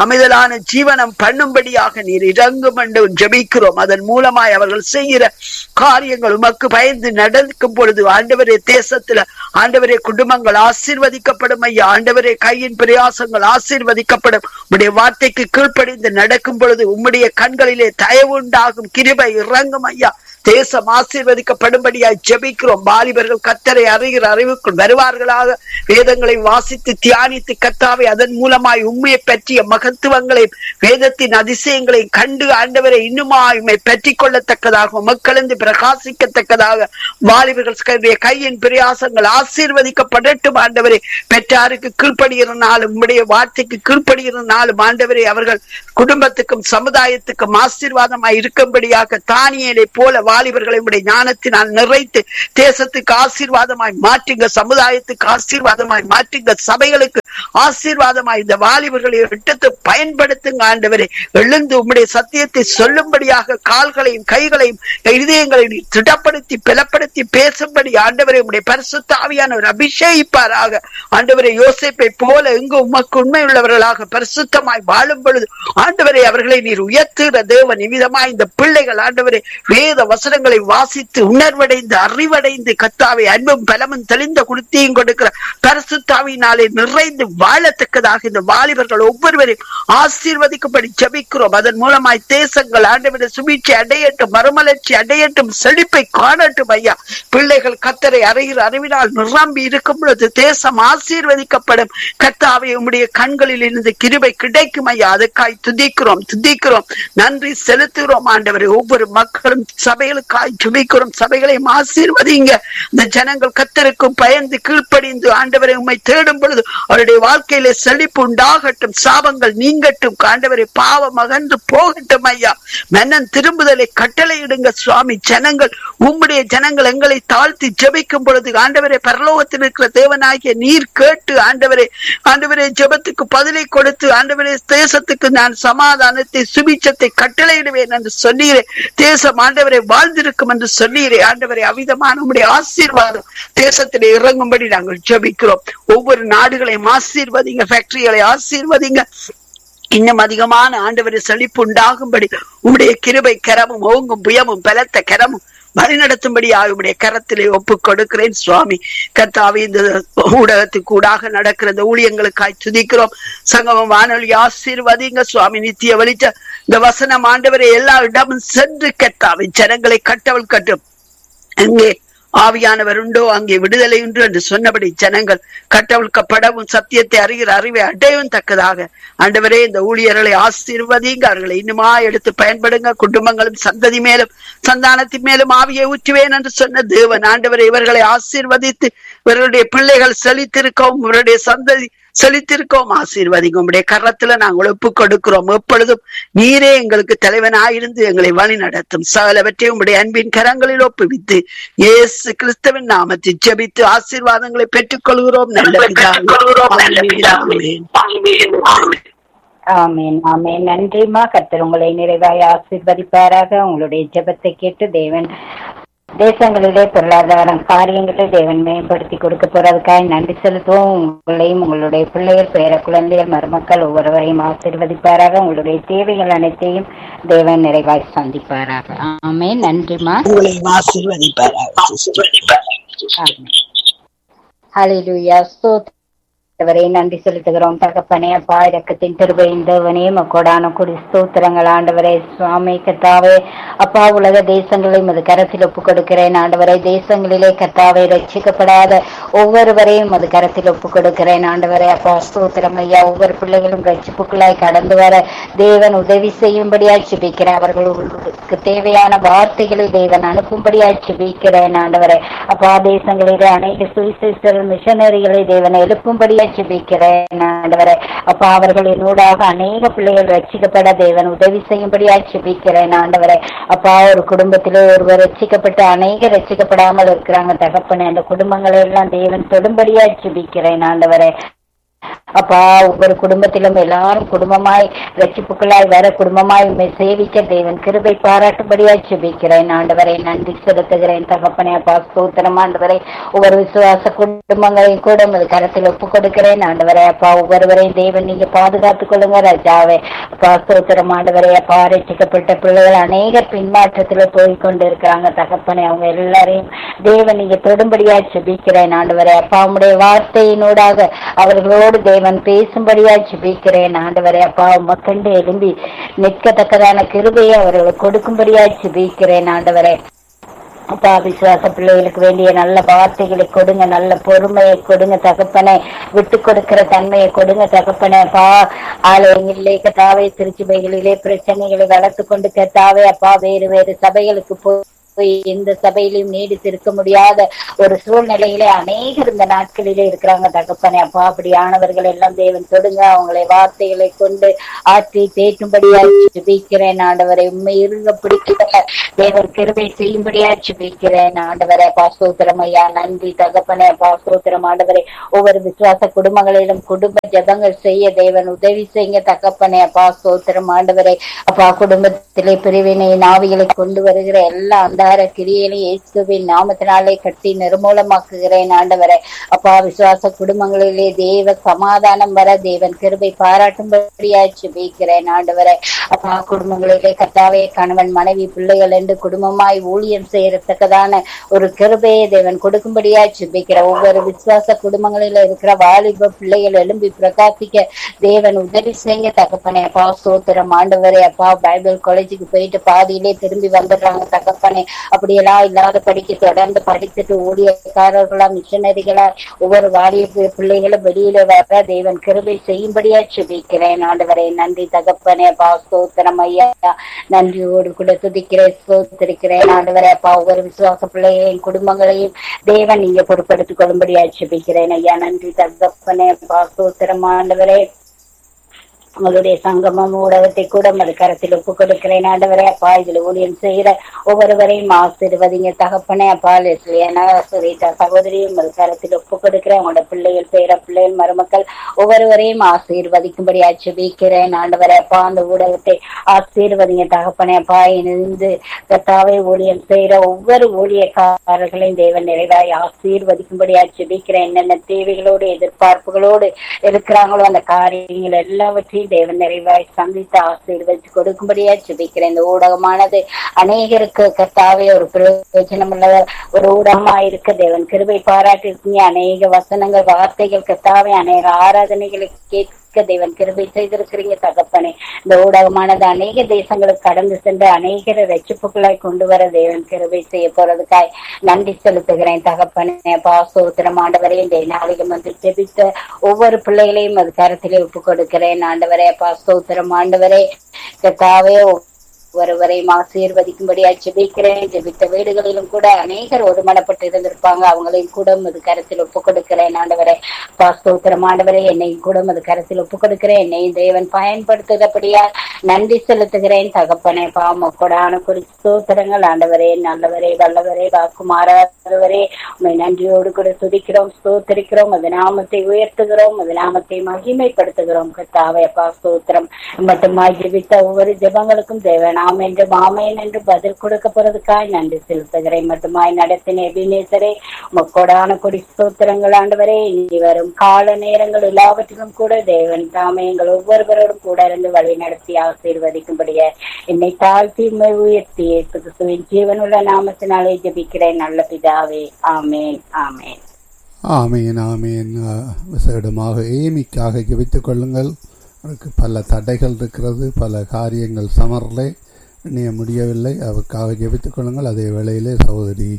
அமைதலான ஜீவனம் பண்ணும்படியாக நீர் இறங்கும் என்று ஜெபிக்கிறோம் அதன் மூலமாய் அவர்கள் செய்கிற காரியங்கள் உமக்கு பயந்து நடக்கும் பொழுது ஆண்டவரே தேசத்துல ஆண்டவரே குடும்பங்கள் ஆசீர்வதிக்கப்படும் ஐயா ஆண்டவரே கையின் பிரயாசங்கள் ஆசீர்வதிக்கப்படும் உம்முடைய வார்த்தைக்கு கீழ்ப்படிந்து நடக்கும் பொழுது உம்முடைய கண்களிலே தயவு உண்டாகும் கிருபை இறங்கும் ஐயா தேசம் ஆசீர்வதிக்கப்படும்படியாய் ஜெபிக்கிறோம் வாலிபர்கள் கத்தரை அறிகிற அறிவுக்குள் வருவார்களாக வேதங்களை வாசித்து தியானித்து கத்தாவை அதன் மூலமாய் உண்மையை பற்றிய மகத்துவங்களை வேதத்தின் அதிசயங்களை கண்டு ஆண்டவரை இன்னுமாய் உண்மை பற்றி கொள்ளத்தக்கதாக மக்களிருந்து பிரகாசிக்கத்தக்கதாக வாலிபர்கள் கையுடைய கையின் பிரயாசங்கள் ஆசீர்வதிக்கப்படட்டும் ஆண்டவரே பெற்றாருக்கு கீழ்ப்படுகிற நாளும் உம்முடைய வார்த்தைக்கு கீழ்ப்படுகிற நாளும் ஆண்டவரே அவர்கள் குடும்பத்துக்கும் சமுதாயத்துக்கும் ஆசீர்வாதமாய் இருக்கும்படியாக தானியலை போல வாலிபர்களை உடைய ஞானத்தினால் நிறைத்து தேசத்துக்கு ஆசீர்வாதமாய் மாற்றுங்க சமுதாயத்துக்கு ஆசீர்வாதமாய் மாற்றுங்க சபைகளுக்கு ஆசீர்வாதமாய் இந்த வாலிபர்களை எடுத்து பயன்படுத்துங்க ஆண்டவரே எழுந்து உம்முடைய சத்தியத்தை சொல்லும்படியாக கால்களையும் கைகளையும் இதயங்களையும் திடப்படுத்தி பலப்படுத்தி பேசும்படி ஆண்டவரை உம்முடைய பரிசுத்தாவியானவர் அபிஷேகிப்பாராக ஆண்டவரை யோசிப்பை போல எங்கு உமக்கு உண்மை உள்ளவர்களாக பரிசுத்தமாய் வாழும் பொழுது ஆண்டவரை அவர்களை நீர் உயர்த்துகிற தேவன் இவ்விதமாய் இந்த பிள்ளைகள் ஆண்டவரை வேத வசனங்களை வாசித்து உணர்வடைந்து அறிவடைந்து கத்தாவை அன்பும் பலமும் தெளிந்த குடுத்தியும் கொடுக்கிற பரிசுத்தாவினாலே நிறைந்து வாழத்தக்கதாக இந்த வாலிபர்கள் ஒவ்வொருவரையும் ஆசீர்வதிக்கும்படி ஜபிக்கிறோம் அதன் மூலமாய் தேசங்கள் ஆண்டவரை சுபீட்சை அடையட்டும் மறுமலர்ச்சி அடையட்டும் செழிப்பை காணட்டும் ஐயா பிள்ளைகள் கத்தரை அறிகிற அறிவினால் நிரம்பி இருக்கும் பொழுது தேசம் ஆசீர்வதிக்கப்படும் கத்தாவை உம்முடைய கண்களில் இருந்து கிருபை கிடைக்கும் ஐயா அதுக்காய் துதிக்கிறோம் துதிக்கிறோம் நன்றி செலுத்துகிறோம் ஆண்டவரை ஒவ்வொரு மக்களும் சபைகளுக்காய் ஜுபிக்கிறோம் சபைகளையும் ஆசீர்வதிங்க இந்த ஜனங்கள் கத்தருக்கும் பயந்து கீழ்ப்படிந்து ஆண்டவரை உண்மை தேடும் பொழுது அவருடைய வாழ்க்கையிலே செழிப்பு உண்டாகட்டும் சாபங்கள் நீங்கட்டும் ஆண்டவரை பாவம் அகன்று போகட்டும் ஐயா மன்னன் திரும்புதலை கட்டளையிடுங்க சுவாமி ஜனங்கள் உம்முடைய ஜனங்கள் எங்களை தாழ்த்தி ஜெபிக்கும் பொழுது ஆண்டவரை பரலோகத்தில் இருக்கிற தேவனாகிய நீர் கேட்டு ஆண்டவரே ஆண்டவரே ஜெபத்துக்கு பதிலை கொடுத்து ஆண்டவரே தேசத்துக்கு நான் சமாதானத்தை சுபிச்சத்தை கட்டளையிடுவேன் என்று சொன்னீரே தேசம் ஆண்டவரை வாழ்ந்திருக்கும் என்று சொன்னீரே ஆண்டவரை அவிதமான உம்முடைய ஆசீர்வாதம் தேசத்திலே இறங்கும்படி நாங்கள் ஜெபிக்கிறோம் ஒவ்வொரு நாடுகளையும் ஆசீர்வதிங்க ஃபேக்டரிகளை ஆசீர்வதிங்க இன்னும் அதிகமான ஆண்டவரை செழிப்பு உண்டாகும்படி உம்முடைய கிருபை கரமும் ஓங்கும் புயமும் பலத்த கரமும் வழிநடத்தும்படி உடைய கரத்திலே ஒப்பு கொடுக்கிறேன் சுவாமி கர்த்தாவி இந்த ஊடகத்துக்கு கூடாக நடக்கிற இந்த ஊழியங்களுக்காய் துதிக்கிறோம் சங்கமம் வானொலி ஆசீர்வதிங்க சுவாமி நித்திய வலிச்ச இந்த வசனம் ஆண்டவரை எல்லா இடமும் சென்று கர்த்தாவி ஜனங்களை கட்டவள் கட்டும் எங்கே ஆவியானவர் உண்டோ அங்கே விடுதலை உண்டு என்று சொன்னபடி ஜனங்கள் கட்டவிழ்க்கப்படவும் சத்தியத்தை அறிகிற அறிவை அடையவும் தக்கதாக ஆண்டவரே இந்த ஊழியர்களை ஆசீர்வதிங்க அவர்களை இன்னுமா எடுத்து பயன்படுங்க குடும்பங்களும் சந்ததி மேலும் சந்தானத்தின் மேலும் ஆவியை ஊற்றுவேன் என்று சொன்ன தேவன் ஆண்டவரை இவர்களை ஆசீர்வதித்து இவர்களுடைய பிள்ளைகள் செழித்திருக்கவும் இவருடைய சந்ததி செழித்திருக்கோம் ஆசீர்வதிங்க உங்களுடைய கரத்துல நாங்கள் ஒப்பு கொடுக்கிறோம் எப்பொழுதும் நீரே எங்களுக்கு தலைவனாயிருந்து எங்களை வழி நடத்தும் சகலவற்றையும் உங்களுடைய அன்பின் கரங்களில் ஒப்புவித்து இயேசு கிறிஸ்தவின் நாமத்தில் ஜெபித்து ஆசீர்வாதங்களை பெற்றுக் கொள்கிறோம் நல்ல பிதாவே. ஆமென். ஆமேன் ஆமேன் நன்றிமா கர்த்தர் உங்களை நிறைவாய் ஆசீர்வதிப்பாராக உங்களுடைய ஜெபத்தை கேட்டு தேவன் தேசங்களிலே பொருளாதார காரியங்களை தேவன் மேம்படுத்தி கொடுக்க போறதுக்காக நன்றி செலுத்துவோம் உங்களையும் உங்களுடைய பிள்ளைகள் பேர குழந்தைகள் மருமக்கள் ஒவ்வொருவரையும் ஆசீர்வதிப்பாராக உங்களுடைய தேவைகள் அனைத்தையும் தேவன் நிறைவாய் சந்திப்பாராக ஆமேன் நன்றிமா உங்களையும் ஆசீர்வதிப்பாராக sister. ஹalleluya ஸ்தோத்திரம் ஆண்டவரே நன்றி செலுத்துகிறோம் தகப்பனே அப்பா இரக்கத்தின் திருவையின் தேவனே மக்கோடான கொடி ஸ்தோத்திரங்கள் ஆண்டவரே சுவாமி கத்தாவே அப்பா உலக தேசங்களை மது கரத்தில் ஒப்பு கொடுக்கிறேன் ஆண்டவரை தேசங்களிலே கத்தாவை ரட்சிக்கப்படாத ஒவ்வொருவரையும் மது கரத்தில் ஒப்பு கொடுக்கிறேன் ஆண்டவரே அப்பா ஸ்தோத்திரம் ஐயா ஒவ்வொரு பிள்ளைகளும் ரட்சிப்புக்குள்ளாய் கடந்து வர தேவன் உதவி செய்யும்படியாய் சுபிக்கிறேன் அவர்களுக்கு தேவையான வார்த்தைகளை தேவன் அனுப்பும்படியாய் சுபிக்கிறேன் ஆண்டவரே அப்பா தேசங்களிலே அநேக சுவிசேஷர்கள் மிஷனரிகளை தேவன் எழுப்பும்படியாய் ஜெபிக்கிறேன் ஆண்டவரே அப்பா அவர்களின் ஊடாக அநேக பிள்ளைகள் ரட்சிக்கப்பட தேவன் உதவி செய்யும்படியாய் ஜெபிக்கிறேன் ஆண்டவரே அப்பா ஒரு குடும்பத்திலே ஒருவர் ரட்சிக்கப்பட்டு அநேக ரட்சிக்கப்படாமல் இருக்கிறாங்க தகப்பனே அந்த குடும்பங்களை எல்லாம் தேவன் தொடும்படியாய் ஜெபிக்கிறேன் ஆண்டவரே அப்பா ஒவ்வொரு குடும்பத்திலும் எல்லாரும் குடும்பமாய் ரட்சிப்புகளாய் வர குடும்பமாய் உண்மை சேவிக்க தேவன் கிருபை பாராட்டும்படியாய் ஜெபிக்கிறேன் ஆண்டவரை நன்றி செலுத்துகிறேன் தகப்பனே அப்பா ஸ்தோத்திரம் ஆண்டவரை ஒவ்வொரு விசுவாச குடும்பங்களையும் கூட உமது கரத்தில் ஒப்பு கொடுக்கிறேன் ஆண்டவரே அப்பா ஒவ்வொருவரையும் தேவன் நீங்க பாதுகாத்துக் கொள்ளுங்க ராஜாவே அப்பா ஸ்தோத்திரம் ஆண்டவரே அப்பா ரட்சிக்கப்பட்ட பிள்ளைகள் அநேகர் பின்மாற்றத்துல போய் கொண்டு இருக்கிறாங்க தகப்பனே அவங்க எல்லாரையும் தேவன் நீங்க தொடும்படியா ஜெபிக்கிறேன் ஆண்டவரே அப்பா உம்முடைய வார்த்தையினூடாக அவர்களோடு தேவன் பேசும்படியா ஜெபிக்கிறேன் ஆண்டவரே அப்பா மக்கண்டு எழும்பி நிற்கத்தக்கதான கிருபையை அவர்களுக்கு கொடுக்கும்படியா ஜெபிக்கிறேன் ஆண்டவரே அப்பா விசுவாச பிள்ளைகளுக்கு வேண்டிய நல்ல வார்த்தைகளை கொடுங்க நல்ல பொறுமையை கொடுங்க தகப்பனை விட்டு கொடுக்கிற தன்மையை கொடுங்க தகப்பனை அப்பா ஆலயங்களிலே கத்தாவே திருச்சிபைகளிலே பிரச்சனைகளை வளர்த்து கொண்டு கத்தாவே அப்பா வேறு வேறு சபைகளுக்கு போய் போய் எந்த சபையிலும் நீடித்திருக்க முடியாத ஒரு சூழ்நிலையிலே அநேகர் இந்த நாட்களிலே இருக்கிறாங்க தகப்பனே அப்பா அப்படியானவர்கள் எல்லாம் தேவன் தொடுங்க அவங்களை வார்த்தைகளை கொண்டு ஆற்றி தேற்றும்படியாய் ஜெபிக்கிறேன் ஆண்டவரை உண்மை இருங்க பிடிக்கிற தேவன் கிருபை செய்யும்படியாய் ஜெபிக்கிறேன் ஆண்டவரே பாஸ்தோத்திரம் ஐயா நன்றி தகப்பனே பாஸ்தோத்திரம் ஆண்டவரே ஒவ்வொரு விசுவாச குடும்பங்களிலும் குடும்ப ஜபங்கள் செய்ய தேவன் உதவி செய்யுங்க தகப்பனே அப்பா ஸ்தோத்திரம் ஆண்டவரே அப்பா குடும்பத்திலே பிரிவினை நாவிகளை கொண்டு வருகிற எல்லா அந்தார கிரியைகளையும் இயேசுவின் நாமத்தினாலே கட்டி நிர்மூலமாக்குகிறேன் ஆண்டவரே அப்பா விசுவாச குடும்பங்களிலே தேவ சமாதானம் வர தேவன் கிருபை பாராட்டும்படியாய் ஜெபிக்கிறேன் ஆண்டவரே அப்பா குடும்பங்களிலே கத்தாவே கணவன் மனைவி பிள்ளைகள் என்று குடும்பமாய் ஊழியம் செய்யறதுக்கதான ஒரு கிருபையை தேவன் கொடுக்கும்படியாய் ஜெபிக்கிற ஒவ்வொரு விசுவாச குடும்பங்களில இருக்கிற வாலிப பிள்ளைகள் எழும்பி பிரகாசிக்க தேவன் உதவி செய்ய தகப்பனே அப்பா சோத்திரம் ஆண்டவரே அப்பா பைபிள் காலேஜுக்கு போயிட்டு பாதியிலே திரும்பி வந்துடுறாங்க தகப்பனே அப்படியெல்லாம் இல்லாத படிக்க தொடர்ந்து படித்துட்டு ஊழியக்காரர்களா மிஷனரிகளா ஒவ்வொரு வாலிப பிள்ளைகளும் வெளியில வர தேவன் கிருபை செய்யும்படியா ஜெபிக்கிறேன் ஆண்டவரே நன்றி தகப்பனே அப்பா ஸ்தோத்திரம் ஐயா நன்றியோடு கூட துதிக்கிறேன் ஸ்தோத்திரிக்கிறேன் ஆண்டவரே அப்பா ஒவ்வொரு விசுவாச பிள்ளைகளையும் குடும்பங்களையும் தேவன் நீங்க பொறுப்படுத்திக் கொள்ளும்படியா ஜெபிக்கிறேன் ஐயா நன்றி தகப்பனே அப்பா ஸ்தோத்திரம் ஆண்டவரே உங்களுடைய சங்கமம் ஊடகத்தை கூட மது கரத்தில் ஒப்பு கொடுக்கிறேன் ஆண்டவரே அப்பா இதுல ஊழியம் செய்யற ஒவ்வொருவரையும் ஆசீர்வதிங்க தகப்பனே அப்பா லெஸ்லியானா சுரேதா சகோதரியும் மது கரத்தில் ஒப்பு கொடுக்கிறேன் உங்களோட பிள்ளைகள் பேர பிள்ளைகள் மருமக்கள் ஒவ்வொருவரையும் ஆசீர்வதிக்கும்படி ஆட்சேபிக்கிறேன் ஆண்டவரே அப்பா அந்த ஊடகத்தை ஆசீர்வதிங்க தகப்பனே அப்பா இணைந்து கத்தாவே ஊழியம் செய்யற ஒவ்வொரு ஊழியக்காரர்களையும் தேவன் நிறைவாய் ஆசீர்வதிக்கும்படி ஆட்சேபிக்கிறேன் என்னென்ன தேவைகளோடு எதிர்பார்ப்புகளோடு இருக்கிறாங்களோ அந்த காரியங்கள் எல்லாவற்றையும் தேவன் நிறைவாய் சந்தித்து ஆசீர்வதித்து கொடுக்கும்படியா ஜெபிக்கிறேன் இந்த ஊடகமானது அநேகருக்கு கர்த்தாவே ஒரு பிரயோஜனம் உள்ள ஒரு ஊடகமா இருக்க தேவன் கிருபை பாராட்டிருக்கீங்க அநேக வசனங்கள் வார்த்தைகள் கர்த்தாவே அநேக ஆராதனைகளை கேட்க தேவன் கிருபை செய்திருக்கிறீங்க தகப்பனே இந்த ஊடகமானது அநேக தேசங்களுக்கு கடந்து சென்று அநேகரை ரட்சிப்புகளாய் கொண்டு வர தேவன் கிருபை செய்ய போறதுக்காய் நன்றி செலுத்துகிறேன் தகப்பனே பாசோத்திரம் ஆண்டவரே இந்த நாளிலும் வந்து ஜெபித்த ஒவ்வொரு பிள்ளைகளையும் அது கருத்திலே ஒப்பு கொடுக்கிறேன் ஆண்டவரே பாசோத்திரம் ஆண்டவரே கத்தாவே ஒருவரையும் ஆசீர்வதிக்கும்படியா ஜெபிக்கிறேன் ஜெபித்த வீடுகளிலும் கூட அநேகர் ஒருமனப்பட்டு இருந்திருப்பாங்க அவங்களையும் கூட அது கருத்தில் ஒப்பு கொடுக்கிறேன் ஆண்டவரே பாஸ்தோத்திரம் ஆண்டவரே என்னையும் கூட அது கருத்தில் ஒப்பு கொடுக்கிறேன் என்னையும் தேவன் பயன்படுத்துகிறபடியா நன்றி செலுத்துகிறேன் தகப்பனே பாமக்கொடான குறித்து ஸ்தோத்திரங்கள் ஆண்டவரே நல்லவரே வல்லவரே வாக்குமாறாதவரே உண்மை நன்றியோடு கூட துதிக்கிறோம் ஸ்தோத்திரிக்கிறோம் அது நாமத்தை உயர்த்துகிறோம் அது நாமத்தை மகிமைப்படுத்துகிறோம் கத்தாவே அப்பா ஸ்தோத்திரம் மட்டுமாய் ஜெபித்த ஒவ்வொரு ஜெபங்களுக்கும் தேவன் ஆம் என்று மாமேன் என்று பதில் கொடுக்க போறதுக்காய் நன்றி செலுத்துகிறேன் மட்டுமாய் நடத்தின எபினேசரே மக்கோடான கொடி ஸ்தோத்திரங்கள் ஆண்டவரே இனி வரும் கால நேரங்கள் எல்லாவற்றிலும் கூட தேவன் தாமே எங்கள் ஒவ்வொருவரோடும் கூட இருந்து வழி நடத்தி ஆசீர்வதிக்கும்படிய என்னை தாழ்த்தி உண்மை உயர்த்தி கிறிஸ்துவின் ஜீவனுள்ள நாமத்தினாலே ஜெபிக்கிறேன் நல்ல பிதாவே ஆமேன் ஆமேன் ஆமீன் ஆமீன் அஹ், விசேடமாக ஏமிக்காக ஜெபித்துக் கொள்ளுங்கள் அவருக்கு பல தடைகள் இருக்கிறது பல காரியங்கள் சமரிலே இணைய முடியவில்லை அவருக்காக ஜெபித்துக் கொள்ளுங்கள் அதே வேளையிலே சகோதரி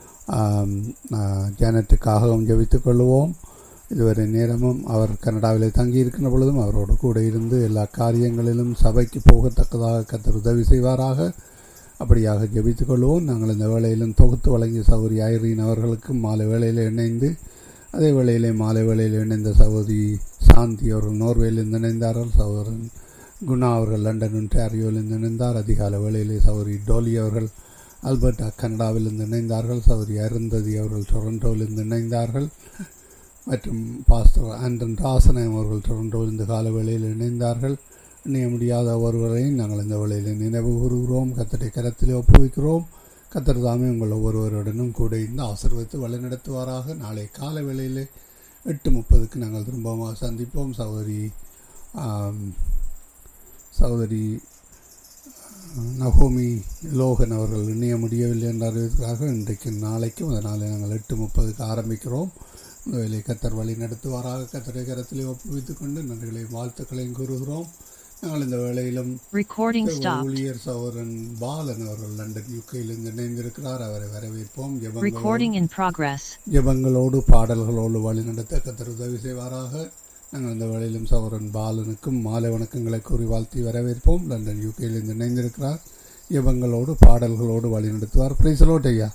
ஆம், அஹ், ஜானட்டுக்காகவும் ஜெபித்துக் கொள்ளுவோம் இதுவரை நேரமும் அவர் கனடாவிலே தங்கியிருக்கின்ற பொழுதும் அவரோடு கூட இருந்து எல்லா காரியங்களிலும் சபைக்கு போகத்தக்கதாக கத்தர் உதவி செய்வாராக அப்படியாக ஜெபித்துக் கொள்வோம் நாங்கள் இந்த வேளையிலும் தொகுத்து வழங்கிய சகோதரி ஐரீன் அவர்களுக்கும் மாலை வேளையில் இணைந்து அதே வேளையிலே மாலை வேளையில் இணைந்த சகோதரி சாந்தி அவர்கள் நோர்வேலிருந்து இணைந்தார்கள் சகோதரன் குணா அவர்கள் லண்டன் ஒன்டாரியோவிலிருந்து இணைந்தார் அதிகாலை வேளையிலே சகோதரி டோலி அவர்கள் அல்பர்டா கனடாவிலிருந்து இணைந்தார்கள் சகோதரி அருந்ததி அவர்கள் டொரண்டோவிலிருந்து இணைந்தார்கள் மற்றும் பாஸ்டர் ஆண்டன் ராசநாயம் அவர்கள் தொடர்ந்து இந்த கால வேளையில் இணைந்தார்கள் இணைய முடியாத ஒருவரையும் நாங்கள் இந்த வேளையில் நினைவு கூறுகிறோம் கத்தரை கரத்திலே ஒப்புவிக்கிறோம் கத்தர் தாமே உங்கள் ஒவ்வொருவருடனும் கூட இருந்து ஆசீர்வதித்து வழிநடத்துவாராக நாளை கால வேளையில் எட்டு முப்பதுக்கு நாங்கள் திரும்பமாக சந்திப்போம் சகோதரி ஆம், சகோதரி நகோமி லோகன் அவர்கள் இணைய முடியவில்லை என்ற அறிவிற்காக இன்றைக்கு நாளைக்கும் அதனால் நாங்கள் எட்டு முப்பதுக்கு ஆரம்பிக்கிறோம் இந்த வேலை கத்தர் வழி நடத்துவாராக கத்தரை கரத்திலே ஒப்புவித்துக் கொண்டு நன்றிகளை வாழ்த்துக்களையும் கூறுகிறோம் நாங்கள் இந்த வேளையிலும் Recording stopped. ஊழியர் சகோதரன் பாலன் அவர்கள் லண்டன் யூகேயிலிருந்து இணைந்திருக்கிறார் அவரை வரவேற்போம் ஜெபங்களோடு Recording in progress. ஜெபங்களோடு பாடல்களோடு வழிநடத்த கத்தர் உதவி செய்வாராக நாங்கள் இந்த வேளையிலும் சகோதரன் பாலனுக்கும் மாலை வணக்கங்களை கூறி வாழ்த்தி வரவேற்போம் லண்டன் யூகேயிலிருந்து இணைந்திருக்கிறார் ஜெபங்களோடு பாடல்களோடு வழிநடத்துவார் பிரைசலோட் ஐயா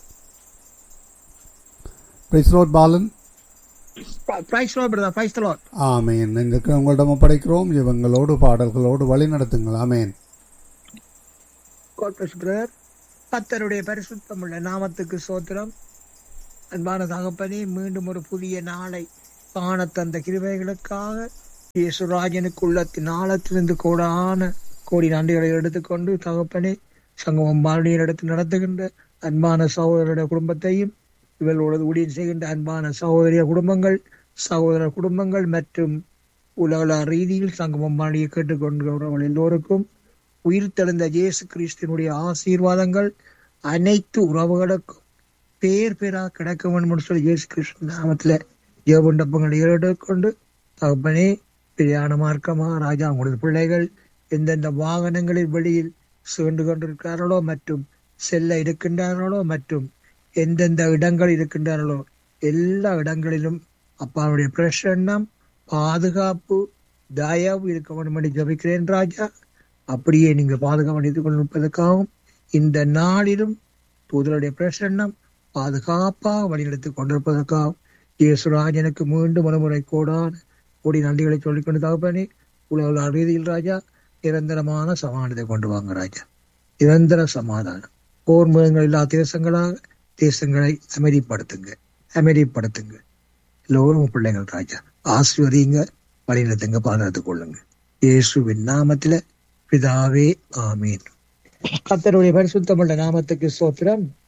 பிரைசலோட் Balan praise Lord brother praise Lord amen இன்றைக்கு உங்களிடம் ஒப்படைக்கிறோம் ஜெபங்களோடு பாடல்களோடு வழிநடத்துங்கள் ஆமேன் காட் பிளஸ் பிரதர் கத்தருடைய பரிசுத்தமுள்ள நாமத்துக்கு சோத்திரம் அன்பான தகப்பனே மீண்டும் ஒரு புதிய நாளை காண தந்த கிருபைகளுக்காக இயேசுராஜனுக்கு உள்ளத்தின் ஆழத்திலிருந்து கோடான கோடி நன்றிகளை எடுத்துக்கொண்டு தகப்பனே சங்கமம் பாரதியர் எடுத்து நடத்துகின்ற அன்பான சகோதரருடைய குடும்பத்தையும் இவர்களோடு ஊழியம் செய்கின்ற அன்பான சகோதரிய குடும்பங்கள் சகோதர குடும்பங்கள் மற்றும் உலக ரீதியில் சங்கமம் பாடியை கேட்டுக்கொண்டிருக்கிறவர்கள் எல்லோருக்கும் உயிர்த்தெழுந்த இயேசு கிறிஸ்தினுடைய ஆசீர்வாதங்கள் அனைத்து உறவுகளுக்கும் பேர் பேரா கிடைக்க வேண்டும் என்று சொல்லி இயேசு கிறிஸ்து நாமத்துல ஜெபண்டப்பங்களை எடுத்துக்கொண்டு தகப்பனே பிரியான மார்க்கமா ராஜா உங்களது பிள்ளைகள் எந்தெந்த வாகனங்களில் வெளியில் சென்று கொண்டிருக்கிறார்களோ மற்றும் செல்ல இருக்கின்றார்களோ மற்றும் எந்தெந்த இடங்கள் இருக்கின்றார்களோ எல்லா இடங்களிலும் அப்பாவுடைய பிரசன்னம் பாதுகாப்பு தயவு இருக்க வேண்டும் என்று ஜபிக்கிறேன் ராஜா அப்படியே நீங்க பாதுகாப்பு அளித்துக் கொண்டிருப்பதற்காகவும் இந்த நாளிலும் தூதருடைய பிரசன்னம் பாதுகாப்பாக வழிநடத்திக் கொண்டிருப்பதற்காகவும் இயேசுராஜனுக்கு மீண்டும் மறுமுறை கோடான கோடி நன்றிகளை சொல்லிக் கொண்டு தகப்பனே உலக ரீதியில் ராஜா நிரந்தரமான சமாதானத்தை கொண்டு வாங்க ராஜா நிரந்தர சமாதானம் போர் முகங்கள் இல்லா தேசங்களாக தேசங்களை அமைதிப்படுத்துங்க அமைதிப்படுத்துங்க எல்லோரும் பிள்ளைகள் ராஜா ஆசிர்வதிங்க வழிநடத்துங்க பாதுகாத்துக் கொள்ளுங்க இயேசுவின் நாமத்துல பிதாவே ஆமீன் கத்தருடைய பரிசுத்தமுள்ள நாமத்துக்கு சோத்திரம்